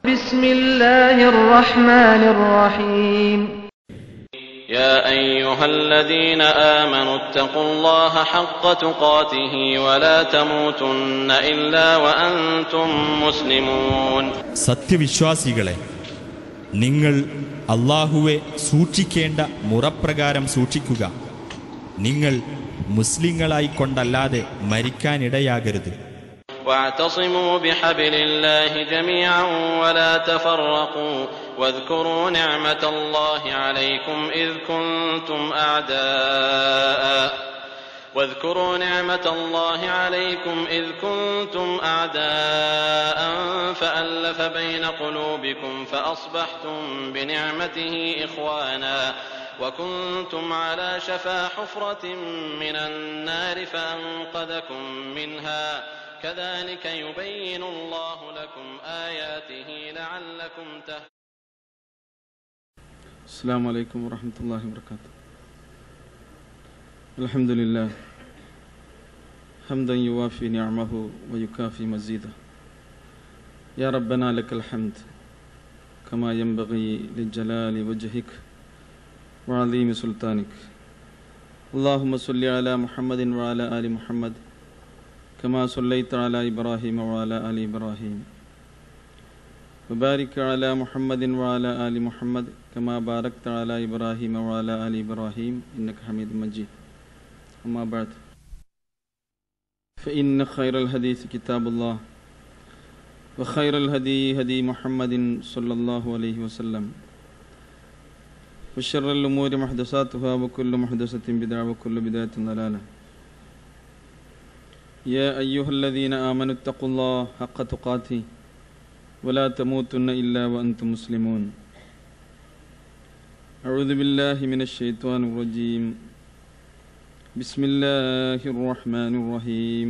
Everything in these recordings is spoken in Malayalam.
بسم الله الرحمن الرحيم يا أيها الذين آمنوا اتقوا الله حق تقاته ولا تموتن إلا وأنتم مسلمون സത്യവിശ്വാസികളെ നിങ്ങൾ അള്ളാഹുവെ സൂക്ഷിക്കേണ്ട മുറപ്രകാരം സൂക്ഷിക്കുക നിങ്ങൾ മുസ്ലിങ്ങളായിക്കൊണ്ടല്ലാതെ മരിക്കാനിടയാകരുത് واعتصموا بحبل الله جميعا ولا تفرقوا واذكروا نعمة الله عليكم إذ كنتم أعداء واذكروا نعمة الله عليكم إذ كنتم أعداء فألف بين قلوبكم فأصبحتم بنعمته إخوانا وكنتم على شفا حفرة من النار فأنقذكم منها كذلك يبين الله لكم آياته لعلكم تهتدون السلام عليكم ورحمة الله وبركاته الحمد لله حمدا يوافي نعمه ويكافي مزيده يا ربنا لك الحمد كما ينبغي لجلال وجهك وعظيم سلطانك اللهم صل على محمد وعلى آل محمد كما صليت على إبراهيم وعلى آل إبراهيم وبارك على محمد وعلى آل محمد كما باركت على إبراهيم وعلى آل إبراهيم إنك حميد مجيد أما بعد فإن خير الحديث كتاب الله وخير الهدي هدي محمد صلى الله عليه وسلم وشر الأمور محدثاتها وكل محدثة بدعة وكل بدعة ضلالة يا أيها الذين آمنوا اتقوا الله حق تقاته ولا تموتن إلا وأنتم مسلمون أعوذ بالله من الشيطان الرجيم بسم الله الرحمن الرحيم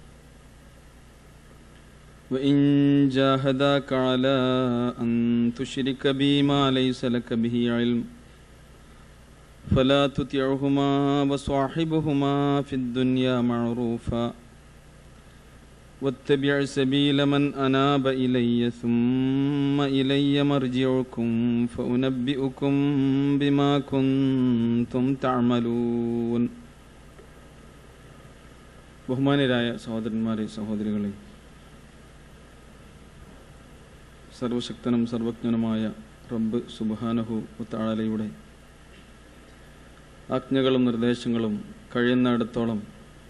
وإن جاهداك على أن تشرك بي ما ليس لك به علم فلا تطعهما وصاحبهما في الدنيا معروفا واتبع سبيل من أناب إلي ثم إلي مرجعكم فأنبئكم بما كنتم تعملون ബഹുമാനരായ സഹോദരന്മാരെ സഹോദരികളെ സർവശക്തനും സർവജ്ഞനുമായ റബ്ബ് സുബാനഹു താഴലയുടെ ആജ്ഞകളും നിർദ്ദേശങ്ങളും കഴിയുന്നിടത്തോളം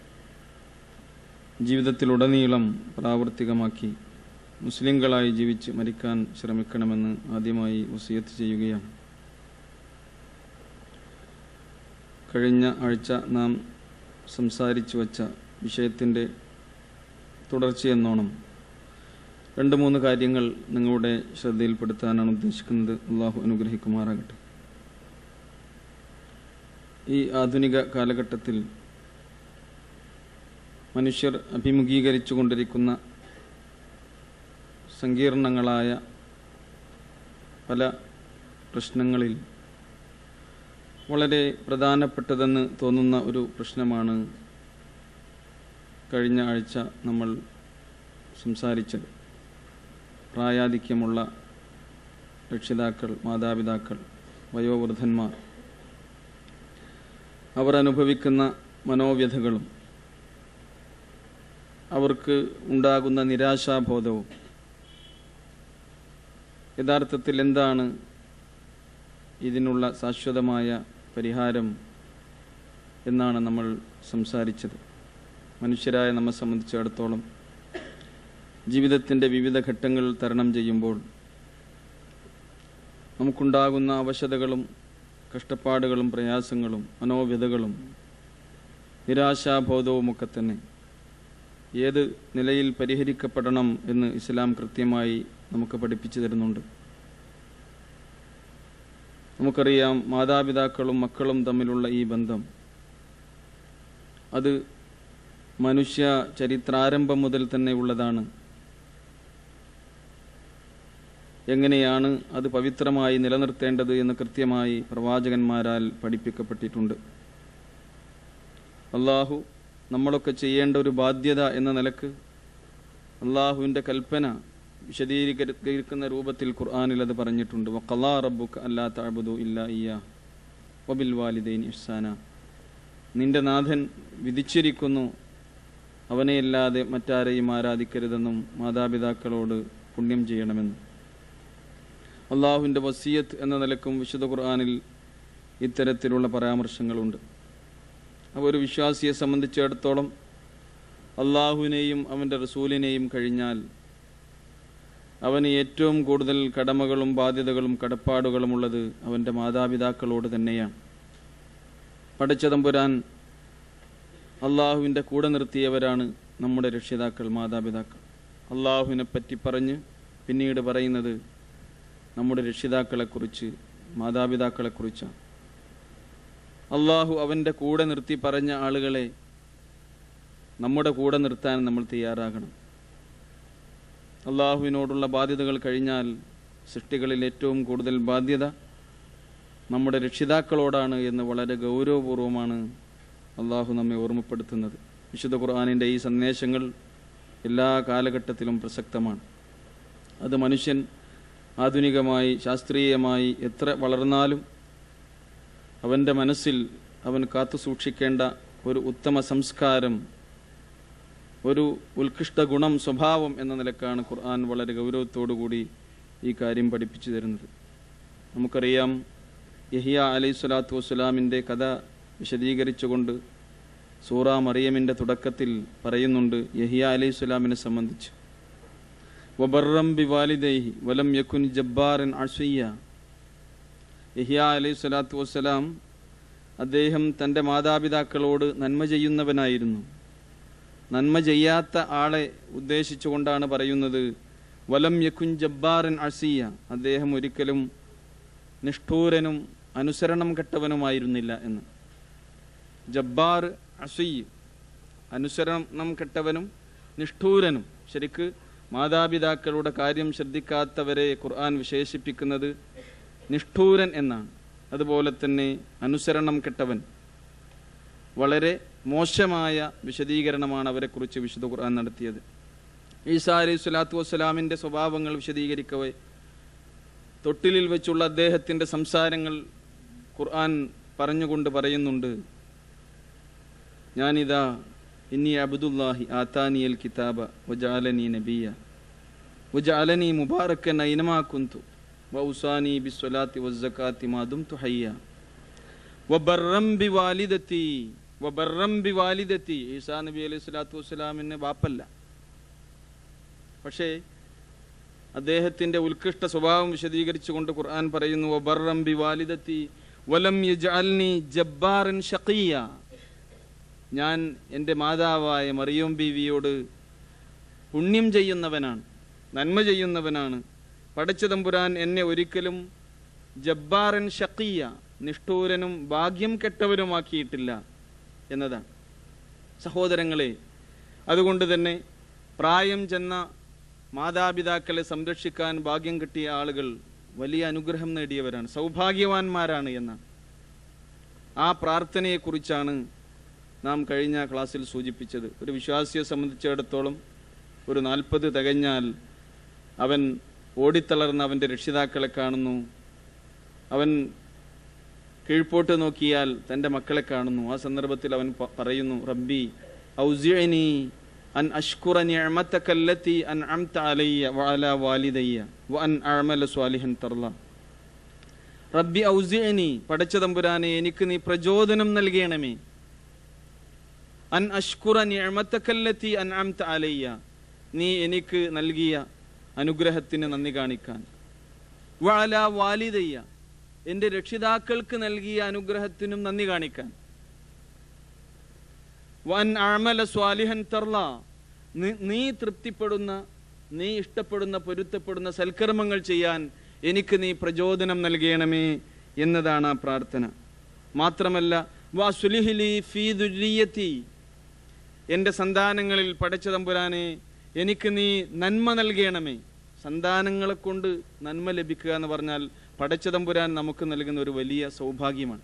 ജീവിതത്തിലുടനീളം പ്രാവർത്തികമാക്കി മുസ്ലിങ്ങളായി ജീവിച്ച് മരിക്കാൻ ശ്രമിക്കണമെന്ന് ആദ്യമായി വസിയത്ത് ചെയ്യുകയാണ് കഴിഞ്ഞ ആഴ്ച നാം സംസാരിച്ചു വച്ച വിഷയത്തിൻ്റെ തുടർച്ചയെന്നോണം രണ്ട് മൂന്ന് കാര്യങ്ങൾ നിങ്ങളുടെ ശ്രദ്ധയിൽപ്പെടുത്താനാണ് ഉദ്ദേശിക്കുന്നത് അള്ളാഹു അനുഗ്രഹിക്കുമാറാകട്ടെ ഈ ആധുനിക കാലഘട്ടത്തിൽ മനുഷ്യർ അഭിമുഖീകരിച്ചു കൊണ്ടിരിക്കുന്ന സങ്കീർണങ്ങളായ പല പ്രശ്നങ്ങളിൽ വളരെ പ്രധാനപ്പെട്ടതെന്ന് തോന്നുന്ന ഒരു പ്രശ്നമാണ് കഴിഞ്ഞ ആഴ്ച നമ്മൾ സംസാരിച്ചത് പ്രായാധിക്യമുള്ള രക്ഷിതാക്കൾ മാതാപിതാക്കൾ വയോവൃദ്ധന്മാർ അവർ അനുഭവിക്കുന്ന മനോവ്യഥകളും അവർക്ക് ഉണ്ടാകുന്ന നിരാശാബോധവും യഥാർത്ഥത്തിൽ എന്താണ് ഇതിനുള്ള ശാശ്വതമായ പരിഹാരം എന്നാണ് നമ്മൾ സംസാരിച്ചത് മനുഷ്യരായ നമ്മെ സംബന്ധിച്ചിടത്തോളം ജീവിതത്തിൻ്റെ വിവിധ ഘട്ടങ്ങൾ തരണം ചെയ്യുമ്പോൾ നമുക്കുണ്ടാകുന്ന അവശതകളും കഷ്ടപ്പാടുകളും പ്രയാസങ്ങളും മനോവ്യതകളും നിരാശാബോധവുമൊക്കെ തന്നെ ഏത് നിലയിൽ പരിഹരിക്കപ്പെടണം എന്ന് ഇസ്ലാം കൃത്യമായി നമുക്ക് പഠിപ്പിച്ചു തരുന്നുണ്ട് നമുക്കറിയാം മാതാപിതാക്കളും മക്കളും തമ്മിലുള്ള ഈ ബന്ധം അത് മനുഷ്യ ചരിത്രാരംഭം മുതൽ തന്നെ ഉള്ളതാണ് എങ്ങനെയാണ് അത് പവിത്രമായി നിലനിർത്തേണ്ടത് എന്ന് കൃത്യമായി പ്രവാചകന്മാരാൽ പഠിപ്പിക്കപ്പെട്ടിട്ടുണ്ട് അള്ളാഹു നമ്മളൊക്കെ ചെയ്യേണ്ട ഒരു ബാധ്യത എന്ന നിലക്ക് അള്ളാഹുവിൻ്റെ കൽപ്പന വിശദീകരിക്കുന്ന രൂപത്തിൽ ഖുർആനിൽ അത് പറഞ്ഞിട്ടുണ്ട് വഖലാ റബ്ബുക അല്ലാ തഅബുദു ഇല്ലാ ഇയ്യാ വബിൽ വാലിദൈൻ ഇഹ്സാന നിന്റെ നാഥൻ വിധിച്ചിരിക്കുന്നു അവനെയല്ലാതെ മറ്റാരെയും ആരാധിക്കരുതെന്നും മാതാപിതാക്കളോട് പുണ്യം ചെയ്യണമെന്നും അള്ളാഹുവിൻ്റെ വസീയത്ത് എന്ന നിലക്കും വിശുദ്ധ ഖുർആനിൽ ഇത്തരത്തിലുള്ള പരാമർശങ്ങളുണ്ട് അപ്പോൾ ഒരു വിശ്വാസിയെ സംബന്ധിച്ചിടത്തോളം അള്ളാഹുവിനെയും അവൻ്റെ റസൂലിനെയും കഴിഞ്ഞാൽ അവന് ഏറ്റവും കൂടുതൽ കടമകളും ബാധ്യതകളും കടപ്പാടുകളും ഉള്ളത് അവൻ്റെ മാതാപിതാക്കളോട് തന്നെയാണ് പടച്ചതമ്പുരാൻ അള്ളാഹുവിൻ്റെ കൂടെ നിർത്തിയവരാണ് നമ്മുടെ രക്ഷിതാക്കൾ മാതാപിതാക്കൾ അള്ളാഹുവിനെ പറ്റി പറഞ്ഞ് പിന്നീട് പറയുന്നത് നമ്മുടെ രക്ഷിതാക്കളെക്കുറിച്ച് മാതാപിതാക്കളെക്കുറിച്ചാണ് അള്ളാഹു അവൻ്റെ കൂടെ നിർത്തി പറഞ്ഞ ആളുകളെ നമ്മുടെ കൂടെ നിർത്താൻ നമ്മൾ തയ്യാറാകണം അള്ളാഹുവിനോടുള്ള ബാധ്യതകൾ കഴിഞ്ഞാൽ സൃഷ്ടികളിൽ ഏറ്റവും കൂടുതൽ ബാധ്യത നമ്മുടെ രക്ഷിതാക്കളോടാണ് എന്ന് വളരെ ഗൗരവപൂർവമാണ് അള്ളാഹു നമ്മെ ഓർമ്മപ്പെടുത്തുന്നത് വിശുദ്ധ ഖുർആാനിൻ്റെ ഈ സന്ദേശങ്ങൾ എല്ലാ കാലഘട്ടത്തിലും പ്രസക്തമാണ് അത് മനുഷ്യൻ ആധുനികമായി ശാസ്ത്രീയമായി എത്ര വളർന്നാലും അവൻ്റെ മനസ്സിൽ അവൻ കാത്തു സൂക്ഷിക്കേണ്ട ഒരു ഉത്തമ സംസ്കാരം ഒരു ഉത്കൃഷ്ട ഗുണം സ്വഭാവം എന്ന നിലക്കാണ് ഖുർആൻ വളരെ ഗൗരവത്തോടുകൂടി ഈ കാര്യം പഠിപ്പിച്ചു തരുന്നത് നമുക്കറിയാം യഹിയ അലൈഹി സ്വലാത്തു വസ്സലാമിൻ്റെ കഥ വിശദീകരിച്ചുകൊണ്ട് സൂറ മറിയമിൻ്റെ തുടക്കത്തിൽ പറയുന്നുണ്ട് യഹിയ അലൈഹി സ്വലാമിനെ സംബന്ധിച്ച് വബർറം ബി വാലിദേഹി വലം യക്കുൻ ജബ്ബാരൻ അഷയ്യ യഹിയ അലൈഹി സ്വലാത്തു വസ്സലാം അദ്ദേഹം തൻ്റെ മാതാപിതാക്കളോട് നന്മ ചെയ്യുന്നവനായിരുന്നു നന്മ ചെയ്യാത്ത ആളെ ഉദ്ദേശിച്ചുകൊണ്ടാണ് പറയുന്നത് വലം യക്കുൻ ജബ്ബാരൻ അസിയ അദ്ദേഹം ഒരിക്കലും നിഷ്ഠൂരനും അനുസരണം കെട്ടവനുമായിരുന്നില്ല എന്ന് ജബ്ബാർ അസയ്യ് അനുസരണം കെട്ടവനും നിഷ്ഠൂരനും ശരിക്ക് മാതാപിതാക്കളുടെ കാര്യം ശ്രദ്ധിക്കാത്തവരെ ഖുർആൻ വിശേഷിപ്പിക്കുന്നത് നിഷ്ഠൂരൻ എന്നാണ് അതുപോലെ തന്നെ അനുസരണം കെട്ടവൻ വളരെ മോശമായ വിശദീകരണമാണ് അവരെക്കുറിച്ച് വിശുദ്ധ ഖുർആൻ നടത്തിയത് ഈസാ അലൈഹി സ്വലാത്തു വസ്സലാമിൻ്റെ സ്വഭാവങ്ങൾ വിശദീകരിക്കവേ തൊട്ടിലിൽ വെച്ചുള്ള അദ്ദേഹത്തിൻ്റെ സംസാരങ്ങൾ ഖുർആൻ പറഞ്ഞുകൊണ്ട് പറയുന്നുണ്ട് ഞാനിതാ ഇന്നി അബ്ദുല്ലാഹി ആത്താനിയൽ കിതാബ വജാലനി നബിയ വജാലനി മുബാറക്കൻ ഐനമാ കുന്തു വൗസാനി ബിസ്വലാത്തി വസ്സകാത്തി മാതും തുഹയ്യ വബർറം ബിവാലിദത്തി വബർറം ബിവാലിദത്തി ഈസാ നബി അലൈഹി സ്വലാത്തു വസ്സലാമിന് ബാപ്പല്ല പക്ഷേ അദ്ദേഹത്തിന്റെ ഉത്കൃഷ്ട സ്വഭാവം വിശദീകരിച്ചുകൊണ്ട് ഖുർആൻ പറയുന്നു വബർറം ബിവാലിദത്തി വലം യജ്അൽനി ജബ്ബാറൻ ഷഖിയ ഞാൻ എൻ്റെ മാതാവായ മറിയം ബീവിയോട് പുണ്യം ചെയ്യുന്നവനാണ് നന്മ ചെയ്യുന്നവനാണ് പടച്ചതമ്പുരാൻ എന്നെ ഒരിക്കലും ജബ്ബാറൻ ഷക്കിയ നിഷ്ഠൂരനും ഭാഗ്യം കെട്ടവരുമാക്കിയിട്ടില്ല എന്നതാണ് സഹോദരങ്ങളെ അതുകൊണ്ട് തന്നെ പ്രായം ചെന്ന മാതാപിതാക്കളെ സംരക്ഷിക്കാൻ ഭാഗ്യം കിട്ടിയ ആളുകൾ വലിയ അനുഗ്രഹം നേടിയവരാണ് സൗഭാഗ്യവാന്മാരാണ് എന്നാണ് ആ പ്രാർത്ഥനയെക്കുറിച്ചാണ് നാം കഴിഞ്ഞ ക്ലാസ്സിൽ സൂചിപ്പിച്ചത് ഒരു വിശ്വാസിയെ സംബന്ധിച്ചിടത്തോളം ഒരു നാൽപ്പത് തികഞ്ഞാൽ അവൻ ഓടിത്തളർന്ന് അവൻ്റെ രക്ഷിതാക്കളെ കാണുന്നു അവൻ കീഴ്പോട്ട് നോക്കിയാൽ തൻ്റെ മക്കളെ കാണുന്നു ആ സന്ദർഭത്തിൽ അവൻ പ- പറയുന്നു റബ്ബി ഔസിഅനി അൻ അഷ്കുറ നിഅമതകല്ലതി അൻഅംത അലയ്യ വഅല വാലിദയ്യ വഅൻ അഅമല സ്വാലിഹൻ തർല റബ്ബി ഔസിഅനി പടച്ച തമ്പുരാനെ എനിക്ക് നീ പ്രചോദനം നൽകണമേ അൻ അഷ്കുറ നിഅമതകല്ലതി അൻഅംത അലയ്യ നീ എനിക്ക് നൽകിയ അനുഗ്രഹത്തിന് നന്ദി കാണിക്കാൻ വഅല വാലിദയ്യ എൻ്റെ രക്ഷിതാക്കൾക്ക് നൽകിയ അനുഗ്രഹത്തിനും നന്ദി കാണിക്കാൻ വൻ അമല സ്വാലിഹൻ തർല നീ- നീ തൃപ്തിപ്പെടുന്ന നീ ഇഷ്ടപ്പെടുന്ന പൊരുത്തപ്പെടുന്ന സൽക്കർമ്മങ്ങൾ ചെയ്യാൻ എനിക്ക് നീ പ്രചോദനം നൽകണമേ എന്നതാണ് ആ പ്രാർത്ഥന മാത്രമല്ല വാസുലിഹിലി ഫീ ദുര്രിയത്തി എൻ്റെ സന്താനങ്ങളിൽ പടച്ച തമ്പുരാനെ എനിക്ക് നീ നന്മ നൽകണമേ സന്താനങ്ങളെ കൊണ്ട് നന്മ ലഭിക്കുക എന്ന് പറഞ്ഞാൽ പടച്ച തമ്പുരാൻ നമുക്ക് നൽകുന്ന ഒരു വലിയ സൗഭാഗ്യമാണ്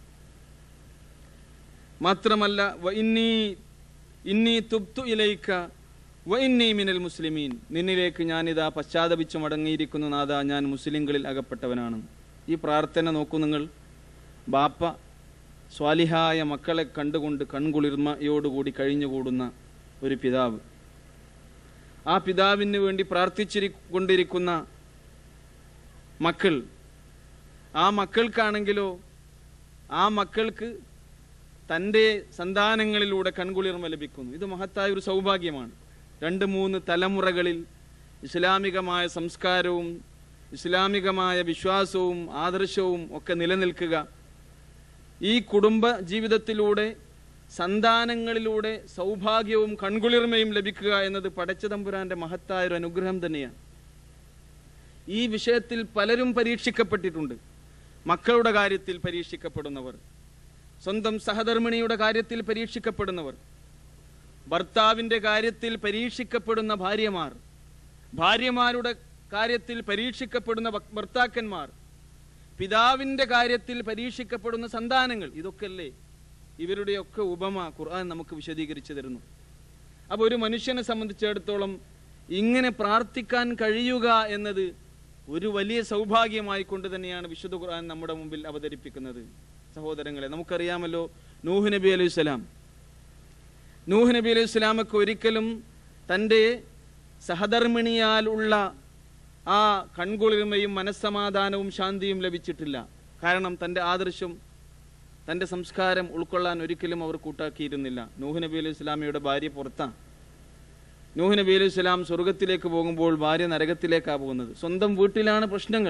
മാത്രമല്ല വ ഇന്നി ഇന്നി തുബ്തു ഇലൈക്ക വഇന്നീ മിനൽ മുസ്ലിമീൻ നിന്നിലേക്ക് ഞാനിതാ പശ്ചാത്തപിച്ചു മടങ്ങിയിരിക്കുന്നു നാഥ ഞാൻ മുസ്ലിങ്ങളിൽ അകപ്പെട്ടവനാണ് ഈ പ്രാർത്ഥന നോക്കൂ നിങ്ങൾ ബാപ്പ സ്വാലിഹായ മക്കളെ കണ്ടുകൊണ്ട് കൺകുളിർമയോടുകൂടി കഴിഞ്ഞുകൂടുന്ന ഒരു പിതാവ് ആ പിതാവിന് വേണ്ടി പ്രാർത്ഥിച്ചിരി കൊണ്ടിരിക്കുന്ന മക്കൾ ആ മക്കൾക്കാണെങ്കിലോ ആ മക്കൾക്ക് തൻ്റെ സന്താനങ്ങളിലൂടെ കൺകുളിർമ ലഭിക്കുന്നു ഇത് മഹത്തായ ഒരു സൗഭാഗ്യമാണ് രണ്ട് മൂന്ന് തലമുറകളിൽ ഇസ്ലാമികമായ സംസ്കാരവും ഇസ്ലാമികമായ വിശ്വാസവും ആദർശവും ഒക്കെ നിലനിൽക്കുക ഈ കുടുംബ ജീവിതത്തിലൂടെ സന്താനങ്ങളിലൂടെ സൗഭാഗ്യവും കൺകുളിർമയും ലഭിക്കുക എന്നത് പടച്ചതമ്പുരാന്റെ മഹത്തായ ഒരു അനുഗ്രഹം തന്നെയാണ് ഈ വിഷയത്തിൽ പലരും പരീക്ഷിക്കപ്പെട്ടിട്ടുണ്ട് മക്കളുടെ കാര്യത്തിൽ പരീക്ഷിക്കപ്പെടുന്നവർ സ്വന്തം സഹധർമ്മിണിയുടെ കാര്യത്തിൽ പരീക്ഷിക്കപ്പെടുന്നവർ ഭർത്താവിന്റെ കാര്യത്തിൽ പരീക്ഷിക്കപ്പെടുന്ന ഭാര്യമാർ ഭാര്യമാരുടെ കാര്യത്തിൽ പരീക്ഷിക്കപ്പെടുന്ന ഭ- ഭർത്താക്കന്മാർ പിതാവിന്റെ കാര്യത്തിൽ പരീക്ഷിക്കപ്പെടുന്ന സന്താനങ്ങൾ ഇതൊക്കെയല്ലേ ഇവരുടെയൊക്കെ ഉപമ ഖുർആൻ നമുക്ക് വിശദീകരിച്ചു തരുന്നു അപ്പൊ ഒരു മനുഷ്യനെ സംബന്ധിച്ചിടത്തോളം ഇങ്ങനെ പ്രാർത്ഥിക്കാൻ കഴിയുക എന്നത് ഒരു വലിയ സൗഭാഗ്യമായി കൊണ്ട് തന്നെയാണ് വിശുദ്ധ ഖുർആൻ നമ്മുടെ മുമ്പിൽ അവതരിപ്പിക്കുന്നത് സഹോദരങ്ങളെ നമുക്കറിയാമല്ലോ നൂഹ് നബി അലൈഹി സ്വലാം നൂഹ് നബി അലൈഹി സ്വലാമക്ക് ഒരിക്കലും തൻ്റെ സഹധർമ്മിണിയാൽ ഉള്ള ആ കൺകുളിർമയും മനസ്സമാധാനവും ശാന്തിയും ലഭിച്ചിട്ടില്ല കാരണം തൻ്റെ ആദർശം തൻ്റെ സംസ്കാരം ഉൾക്കൊള്ളാൻ ഒരിക്കലും അവർ കൂട്ടാക്കിയിരുന്നില്ല നൂഹ് നബി അലൈഹി സ്വലാമയുടെ ഭാര്യ പുറത്താണ് നൂഹ് നബി അലൈഹി സ്വലാം സ്വർഗത്തിലേക്ക് പോകുമ്പോൾ ഭാര്യ നരകത്തിലേക്കാണ് പോകുന്നത് സ്വന്തം വീട്ടിലാണ് പ്രശ്നങ്ങൾ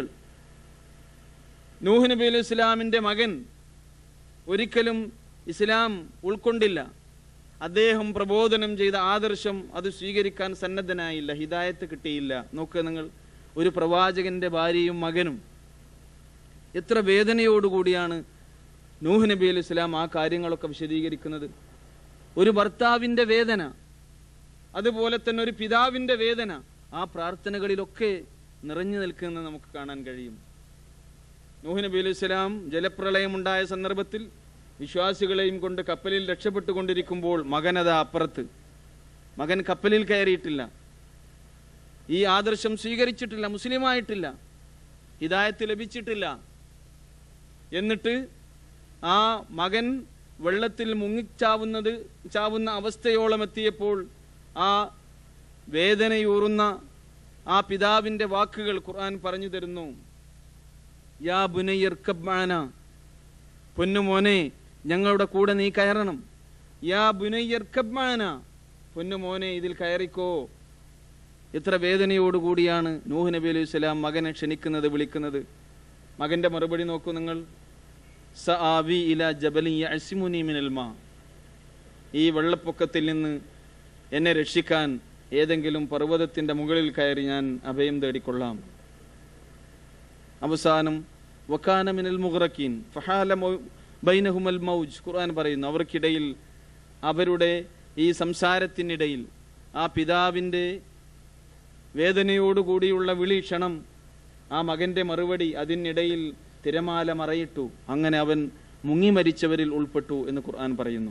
നൂഹ് നബി അലൈഹി സ്വലാമിൻ്റെ മകൻ ഒരിക്കലും ഇസ്ലാം ഉൾക്കൊണ്ടില്ല അദ്ദേഹം പ്രബോധനം ചെയ്ത ആദർശം അത് സ്വീകരിക്കാൻ സന്നദ്ധനായില്ല ഹിദായത്ത് കിട്ടിയില്ല നോക്കുക നിങ്ങൾ ഒരു പ്രവാചകന്റെ ഭാര്യയും മകനും എത്ര വേദനയോടുകൂടിയാണ് നൂഹ് നബി അലൈഹി സ്വലാം ആ കാര്യങ്ങളൊക്കെ വിശദീകരിക്കുന്നത് ഒരു ഭർത്താവിന്റെ വേദന അതുപോലെ തന്നെ ഒരു പിതാവിന്റെ വേദന ആ പ്രാർത്ഥനകളിലൊക്കെ നിറഞ്ഞു നിൽക്കുന്നത് നമുക്ക് കാണാൻ കഴിയും നൂഹ് നബി അലൈഹി സ്വലാം ജലപ്രളയമുണ്ടായ സന്ദർഭത്തിൽ വിശ്വാസികളെയും കൊണ്ട് കപ്പലിൽ രക്ഷപ്പെട്ടുകൊണ്ടിരിക്കുമ്പോൾ മകനത അപ്പുറത്ത് മകൻ കപ്പലിൽ കയറിയിട്ടില്ല ഈ ആദർശം സ്വീകരിച്ചിട്ടില്ല മുസ്ലിമായിട്ടില്ല ഹിദായത്ത് ലഭിച്ചിട്ടില്ല എന്നിട്ട് ആ മകൻ വെള്ളത്തിൽ മുങ്ങിച്ചാവുന്നത് ചാവുന്ന അവസ്ഥയോളം എത്തിയപ്പോൾ ആ വേദനയൂറുന്ന ആ പിതാവിന്റെ വാക്കുകൾ ഖുർആൻ പറഞ്ഞു തരുന്നു യാ ബുനയ്യർക്കബ്മാന പൊന്നുമോനെ ഞങ്ങളുടെ കൂടെ നീ കയറണം യാ ബുനയ്യർക്കബ്മാന പൊന്നുമോനെ ഇതിൽ കയറിക്കോ എത്ര വേദനയോടുകൂടിയാണ് നൂഹ് നബി അലൈഹി സ്വലാം മകനെ ക്ഷണിക്കുന്നത് വിളിക്കുന്നത് മകന്റെ മറുപടി നോക്കൂ നിങ്ങൾ സ ആവി ഇല ജബലി യഅ്സിമുനി മിനൽ മാ ഈ വെള്ളപ്പൊക്കത്തിൽ നിന്ന് എന്നെ രക്ഷിക്കാൻ ഏതെങ്കിലും പർവ്വതത്തിന്റെ മുകളിൽ കയറി ഞാൻ അഭയം തേടിക്കൊള്ളാം അവസാനം വക്കാന മിനൽ മുഹറക്കീൻ ഫഹാല മൗ- ബൈനഹുമൽ മൗജ് ഖുർആൻ പറയുന്നു അവർക്കിടയിൽ അവരുടെ ഈ സംസാരത്തിനിടയിൽ ആ പിതാവിൻ്റെ വേദനയോടുകൂടിയുള്ള വിളി ക്ഷണം ആ മകന്റെ മറുപടി അതിനിടയിൽ തിരമാല മറയിട്ടു അങ്ങനെ അവൻ മുങ്ങി മരിച്ചവരിൽ ഉൾപ്പെട്ടു എന്ന് ഖുർആൻ പറയുന്നു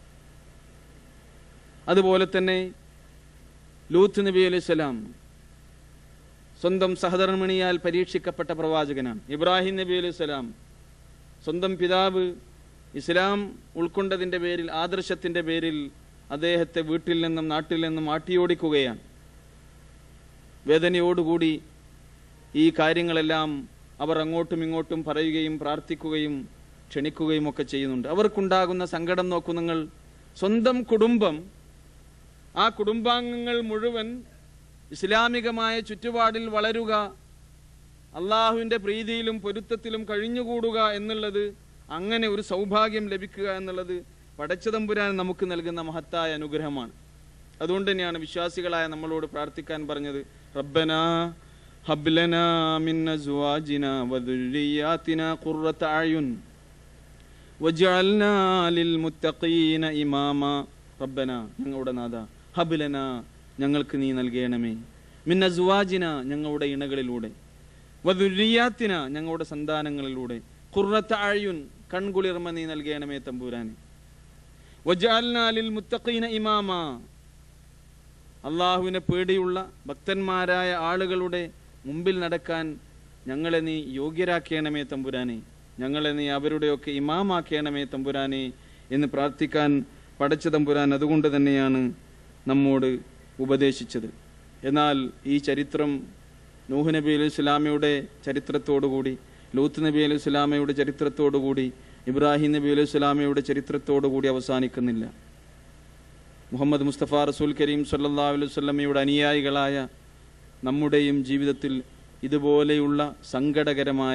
അതുപോലെ തന്നെ ലൂത്ത് നബി അലൈഹി സ്വലാം സ്വന്തം സഹധർമ്മിണിയാൽ പരീക്ഷിക്കപ്പെട്ട പ്രവാചകനാണ് ഇബ്രാഹിം നബി അലൈഹി സ്വലാം സ്വന്തം പിതാവ് ഇസ്ലാം ഉൾക്കൊണ്ടതിൻ്റെ പേരിൽ ആദർശത്തിൻ്റെ പേരിൽ അദ്ദേഹത്തെ വീട്ടിൽ നിന്നും നാട്ടിൽ നിന്നും ആട്ടിയോടിക്കുകയാണ് വേദനയോടുകൂടി ഈ കാര്യങ്ങളെല്ലാം അവർ അങ്ങോട്ടും ഇങ്ങോട്ടും പറയുകയും പ്രാർത്ഥിക്കുകയും ക്ഷണിക്കുകയും ഒക്കെ ചെയ്യുന്നുണ്ട് അവർക്കുണ്ടാകുന്ന സങ്കടം നോക്കൂ നിങ്ങൾ സ്വന്തം കുടുംബം ആ കുടുംബാംഗങ്ങൾ മുഴുവൻ ഇസ്ലാമികമായ ചുറ്റുപാടിൽ വളരുക അള്ളാഹുവിൻ്റെ പ്രീതിയിലും പൊരുത്തത്തിലും കഴിഞ്ഞുകൂടുക എന്നുള്ളത് അങ്ങനെ ഒരു സൗഭാഗ്യം ലഭിക്കുക എന്നുള്ളത് പടച്ചതമ്പുരാൻ നമുക്ക് നൽകുന്ന മഹത്തായ അനുഗ്രഹമാണ് അതുകൊണ്ട് തന്നെയാണ് വിശ്വാസികളായ നമ്മളോട് പ്രാർത്ഥിക്കാൻ പറഞ്ഞത് റബ്ബന ഹബ്ലന മിൻ അസ്വാജിന വദുരിയാതിന ഖുർറത അയുൻ വജഅൽനാ ലിൽ മുത്തഖീന ഇമാമ റബ്ബന ഞങ്ങളുടെ നാഥ ഹബ്ലന ഞങ്ങൾക്ക് നീ നൽകണമേ മിൻ അസ്വാജിന ഞങ്ങളുടെ ഇണകളിലൂടെ വദുരിയാത്തിന ഞങ്ങളുടെ സന്താനങ്ങളിലൂടെ ഖുർറത അയുൻ കൺകുളിർമ നീ നൽകണമേ തമ്പുരാനെ വജഅൽനാ ലിൽ മുത്തഖീന ഇമാമ അള്ളാഹുവിനെ പേടിയുള്ള ഭക്തന്മാരായ ആളുകളുടെ മുമ്പിൽ നടക്കാൻ ഞങ്ങളെ നീ യോഗ്യരാക്കണമേ തമ്പുരാനെ ഞങ്ങളെ നീ അവരുടെയൊക്കെ ഇമാമാക്കണമേ തമ്പുരാനെ എന്ന് പ്രാർത്ഥിക്കാൻ പടച്ച തമ്പുരാൻ അതുകൊണ്ട് തന്നെയാണ് നമ്മോട് ഉപദേശിച്ചത് എന്നാൽ ഈ ചരിത്രം നൂഹ് നബി അലൈഹി സ്വലാമയുടെ ചരിത്രത്തോടുകൂടി ലൂത്ത് നബി അലൈഹി സ്വലാമയുടെ ചരിത്രത്തോടുകൂടി ഇബ്രാഹിം നബി അലൈഹി സ്വലാമയുടെ ചരിത്രത്തോടുകൂടി അവസാനിക്കുന്നില്ല മുഹമ്മദ് മുസ്തഫ റസൂൽ കരീം സല്ലാ അലൈഹി സ്വലമയുടെ അനുയായികളായ നമ്മുടെയും ജീവിതത്തിൽ ഇതുപോലെയുള്ള സങ്കടകരമായ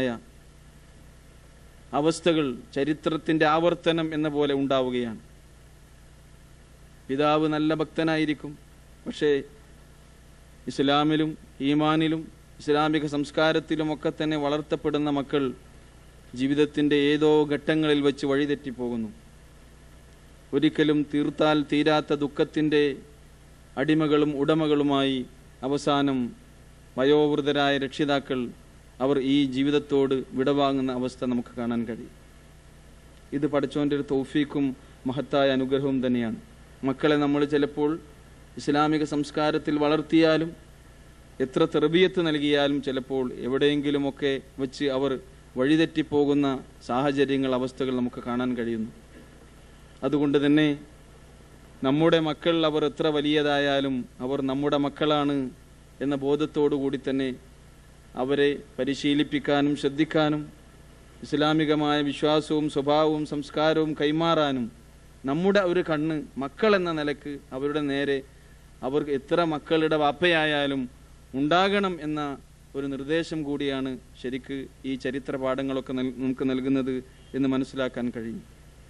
അവസ്ഥകൾ ചരിത്രത്തിന്റെ ആവർത്തനം എന്ന പോലെ ഉണ്ടാവുകയാണ് പിതാവ് നല്ല ഭക്തനായിരിക്കും പക്ഷേ ഇസ്ലാമിലും ഈമാനിലും ഇസ്ലാമിക സംസ്കാരത്തിലുമൊക്കെ തന്നെ വളർത്തപ്പെടുന്ന മക്കൾ ജീവിതത്തിന്റെ ഏതോ ഘട്ടങ്ങളിൽ വെച്ച് വഴിതെറ്റിപ്പോകുന്നു ഒരിക്കലും തീർത്താൽ തീരാത്ത ദുഃഖത്തിന്റെ അടിമകളും ഉടമകളുമായി അവസാനം വയോവൃതരായ രക്ഷിതാക്കൾ അവർ ഈ ജീവിതത്തോട് വിടവാങ്ങുന്ന അവസ്ഥ നമുക്ക് കാണാൻ കഴിയും ഇത് പഠിച്ചോൻ്റെ ഒരു തൗഫീക്കും മഹത്തായ അനുഗ്രഹവും തന്നെയാണ് മക്കളെ നമ്മൾ ചിലപ്പോൾ ഇസ്ലാമിക സംസ്കാരത്തിൽ വളർത്തിയാലും എത്ര തെർബിയത്ത് നൽകിയാലും ചിലപ്പോൾ എവിടെയെങ്കിലുമൊക്കെ വെച്ച് അവർ വഴിതെറ്റിപ്പോകുന്ന സാഹചര്യങ്ങൾ അവസ്ഥകൾ നമുക്ക് കാണാൻ കഴിയുന്നു അതുകൊണ്ട് തന്നെ നമ്മുടെ മക്കൾ അവർ എത്ര വലിയതായാലും അവർ നമ്മുടെ മക്കളാണ് എന്ന ബോധത്തോടു കൂടി തന്നെ അവരെ പരിശീലിപ്പിക്കാനും ശ്രദ്ധിക്കാനും ഇസ്ലാമികമായ വിശ്വാസവും സ്വഭാവവും സംസ്കാരവും കൈമാറാനും നമ്മുടെ ഒരു കണ്ണ് മക്കൾ എന്ന നിലക്ക് അവരുടെ നേരെ അവർക്ക് എത്ര മക്കളുടെ വാപ്പയായാലും ഉണ്ടാകണം എന്ന ഒരു നിർദ്ദേശം കൂടിയാണ് ശരിക്ക് ഈ ചരിത്ര പാഠങ്ങളൊക്കെ നൽ- നമുക്ക് നൽകുന്നത് എന്ന് മനസ്സിലാക്കാൻ കഴിയും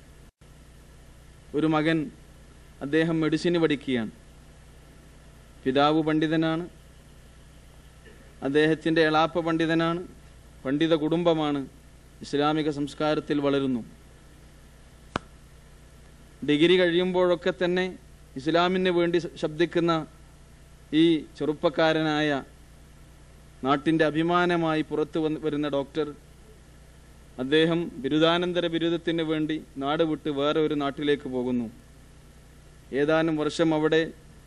ഒരു മകൻ അദ്ദേഹം മെഡിസിന് പഠിക്കുകയാണ് പിതാവ് പണ്ഡിതനാണ് അദ്ദേഹത്തിൻ്റെ എളാപ്പ പണ്ഡിതനാണ് പണ്ഡിത കുടുംബമാണ് ഇസ്ലാമിക സംസ്കാരത്തിൽ വളരുന്നു ഡിഗ്രി കഴിയുമ്പോഴൊക്കെ തന്നെ ഇസ്ലാമിന് വേണ്ടി ശബ്ദിക്കുന്ന ഈ ചെറുപ്പക്കാരനായ നാട്ടിൻ്റെ അഭിമാനമായി പുറത്തു വന്ന് വരുന്ന ഡോക്ടർ അദ്ദേഹം ബിരുദാനന്തര ബിരുദത്തിന് വേണ്ടി നാട് വിട്ട് വേറെ ഒരു നാട്ടിലേക്ക് പോകുന്നു ഏതാനും വർഷം അവിടെ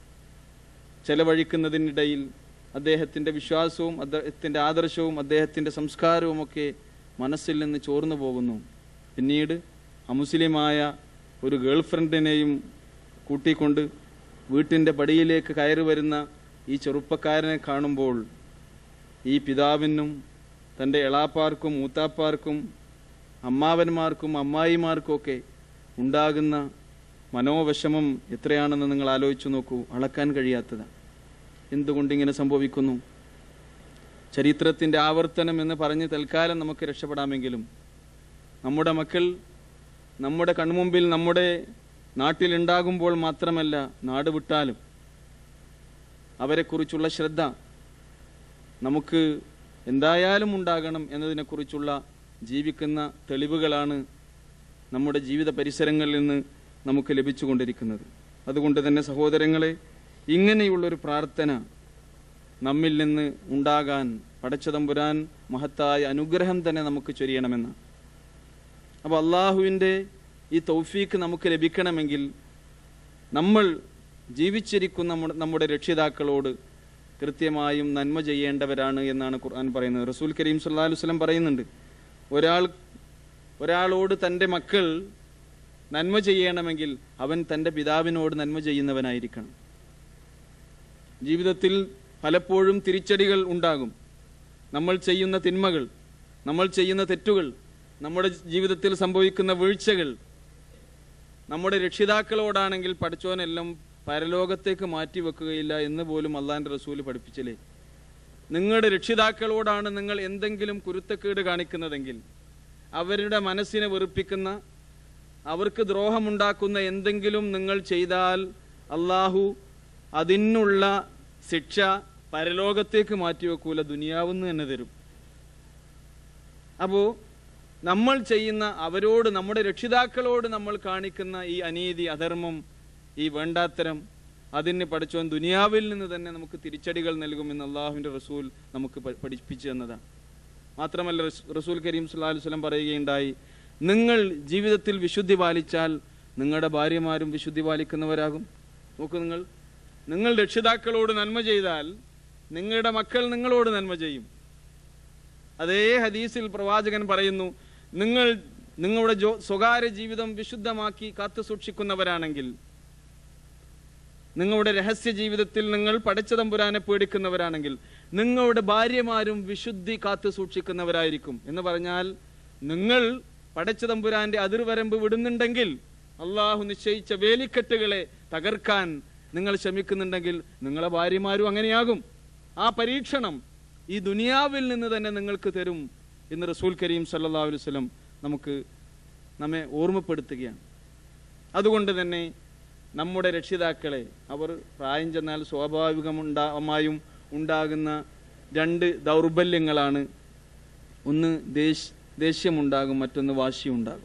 ചെലവഴിക്കുന്നതിനിടയിൽ അദ്ദേഹത്തിൻ്റെ വിശ്വാസവും അദ്ദേഹത്തിൻ്റെ ആദർശവും അദ്ദേഹത്തിൻ്റെ സംസ്കാരവുമൊക്കെ മനസ്സിൽ നിന്ന് ചോർന്നു പോകുന്നു പിന്നീട് അമുസ്ലിമായ ഒരു ഗേൾ ഫ്രണ്ടിനെയും കൂട്ടിക്കൊണ്ട് വീട്ടിൻ്റെ പടിയിലേക്ക് കയറി വരുന്ന ഈ ചെറുപ്പക്കാരനെ കാണുമ്പോൾ ഈ പിതാവിനും തൻ്റെ എളാപ്പാർക്കും മൂത്താപ്പാർക്കും അമ്മാവന്മാർക്കും അമ്മായിമാർക്കുമൊക്കെ ഉണ്ടാകുന്ന മനോവിഷമം എത്രയാണെന്ന് നിങ്ങൾ ആലോചിച്ചു നോക്കൂ അളക്കാൻ കഴിയാത്തതാണ് എന്തുകൊണ്ടിങ്ങനെ സംഭവിക്കുന്നു ചരിത്രത്തിൻ്റെ ആവർത്തനം എന്ന് പറഞ്ഞ് തൽക്കാലം നമുക്ക് രക്ഷപ്പെടാമെങ്കിലും നമ്മുടെ മക്കൾ നമ്മുടെ കൺമുമ്പിൽ നമ്മുടെ നാട്ടിലുണ്ടാകുമ്പോൾ മാത്രമല്ല നാട് വിട്ടാലും അവരെക്കുറിച്ചുള്ള ശ്രദ്ധ നമുക്ക് എന്തായാലും ഉണ്ടാകണം എന്നതിനെക്കുറിച്ചുള്ള ജീവിക്കുന്ന തെളിവുകളാണ് നമ്മുടെ ജീവിത പരിസരങ്ങളിൽ നിന്ന് നമുക്ക് ലഭിച്ചുകൊണ്ടിരിക്കുന്നത് അതുകൊണ്ട് തന്നെ സഹോദരങ്ങളെ ഇങ്ങനെയുള്ളൊരു പ്രാർത്ഥന നമ്മിൽ നിന്ന് ഉണ്ടാകാൻ പടച്ചതമ്പുരാൻ മഹത്തായ അനുഗ്രഹം തന്നെ നമുക്ക് ചൊരിയണമെന്ന് അപ്പോൾ അള്ളാഹുവിൻ്റെ ഈ തൗഫീക്ക് നമുക്ക് ലഭിക്കണമെങ്കിൽ നമ്മൾ ജീവിച്ചിരിക്കുന്ന നമ്മുടെ- നമ്മുടെ രക്ഷിതാക്കളോട് കൃത്യമായും നന്മ ചെയ്യേണ്ടവരാണ് എന്നാണ് ഖുർആൻ പറയുന്നത് റസൂൽ കരീം സല്ലാ വസ്ലം പറയുന്നുണ്ട് ഒരാൾ ഒരാളോട് തൻ്റെ മക്കൾ നന്മ ചെയ്യണമെങ്കിൽ അവൻ തൻ്റെ പിതാവിനോട് നന്മ ചെയ്യുന്നവനായിരിക്കണം ജീവിതത്തിൽ പലപ്പോഴും തിരിച്ചടികൾ ഉണ്ടാകും നമ്മൾ ചെയ്യുന്ന തിന്മകൾ നമ്മൾ ചെയ്യുന്ന തെറ്റുകൾ നമ്മുടെ ജീവിതത്തിൽ സംഭവിക്കുന്ന വീഴ്ചകൾ നമ്മുടെ രക്ഷിതാക്കളോടാണെങ്കിൽ പഠിച്ചോനെല്ലാം പരലോകത്തേക്ക് മാറ്റി വെക്കുകയില്ല എന്ന് പോലും അള്ളാന്റെ റസൂല് പഠിപ്പിച്ചില്ലേ നിങ്ങളുടെ രക്ഷിതാക്കളോടാണ് നിങ്ങൾ എന്തെങ്കിലും കുരുത്തക്കേട് കാണിക്കുന്നതെങ്കിൽ അവരുടെ മനസ്സിനെ വെറുപ്പിക്കുന്ന അവർക്ക് ദ്രോഹമുണ്ടാക്കുന്ന എന്തെങ്കിലും നിങ്ങൾ ചെയ്താൽ അള്ളാഹു അതിനുള്ള ശിക്ഷ പരലോകത്തേക്ക് മാറ്റിവെക്കൂല ദുനിയാവെന്ന് തന്നെ തരും അപ്പോ നമ്മൾ ചെയ്യുന്ന അവരോട് നമ്മുടെ രക്ഷിതാക്കളോട് നമ്മൾ കാണിക്കുന്ന ഈ അനീതി അധർമ്മം ഈ വേണ്ടാത്തരം അതിന് പഠിച്ചോൻ ദുനിയാവിൽ നിന്ന് തന്നെ നമുക്ക് തിരിച്ചടികൾ നൽകുമെന്ന് അള്ളാഹുവിന്റെ റസൂൽ നമുക്ക് പ- പഠിപ്പിച്ചു തന്നതാണ് മാത്രമല്ല റസ്- റസൂൽ കരീം സല്ലല്ലാഹു അലൈഹി വസല്ലം പറയുകയുണ്ടായി നിങ്ങൾ ജീവിതത്തിൽ വിശുദ്ധി പാലിച്ചാൽ നിങ്ങളുടെ ഭാര്യമാരും വിശുദ്ധി പാലിക്കുന്നവരാകും നോക്കൂ നിങ്ങൾ നിങ്ങൾ രക്ഷിതാക്കളോട് നന്മ ചെയ്താൽ നിങ്ങളുടെ മക്കൾ നിങ്ങളോട് നന്മ ചെയ്യും അതേ ഹദീസിൽ പ്രവാചകൻ പറയുന്നു നിങ്ങൾ നിങ്ങളുടെ ജോ സ്വകാര്യ ജീവിതം വിശുദ്ധമാക്കി കാത്തു സൂക്ഷിക്കുന്നവരാണെങ്കിൽ നിങ്ങളുടെ രഹസ്യ ജീവിതത്തിൽ നിങ്ങൾ പടച്ചതമ്പുരാനെ പേടിക്കുന്നവരാണെങ്കിൽ നിങ്ങളുടെ ഭാര്യമാരും വിശുദ്ധി കാത്തു സൂക്ഷിക്കുന്നവരായിരിക്കും എന്ന് പറഞ്ഞാൽ നിങ്ങൾ പടച്ചതമ്പുരാന്റെ അതിർവരമ്പ് വിടുന്നുണ്ടെങ്കിൽ അള്ളാഹു നിശ്ചയിച്ച വേലിക്കെട്ടുകളെ തകർക്കാൻ നിങ്ങൾ ശ്രമിക്കുന്നുണ്ടെങ്കിൽ നിങ്ങളെ ഭാര്യമാരും അങ്ങനെയാകും ആ പരീക്ഷണം ഈ ദുനിയാവിൽ നിന്ന് തന്നെ നിങ്ങൾക്ക് തരും എന്ന് റസൂൽ കരീം സല്ലല്ലാഹു അലൈഹി വസല്ലം നമുക്ക് നമ്മെ ഓർമ്മപ്പെടുത്തുകയാണ് അതുകൊണ്ട് തന്നെ നമ്മുടെ രക്ഷിതാക്കളെ അവർ പ്രായം ചെന്നാൽ സ്വാഭാവികമുണ്ടാമായും ഉണ്ടാകുന്ന രണ്ട് ദൗർബല്യങ്ങളാണ് ഒന്ന് ദേശ് ദേഷ്യമുണ്ടാകും മറ്റൊന്ന് വാശിയുണ്ടാകും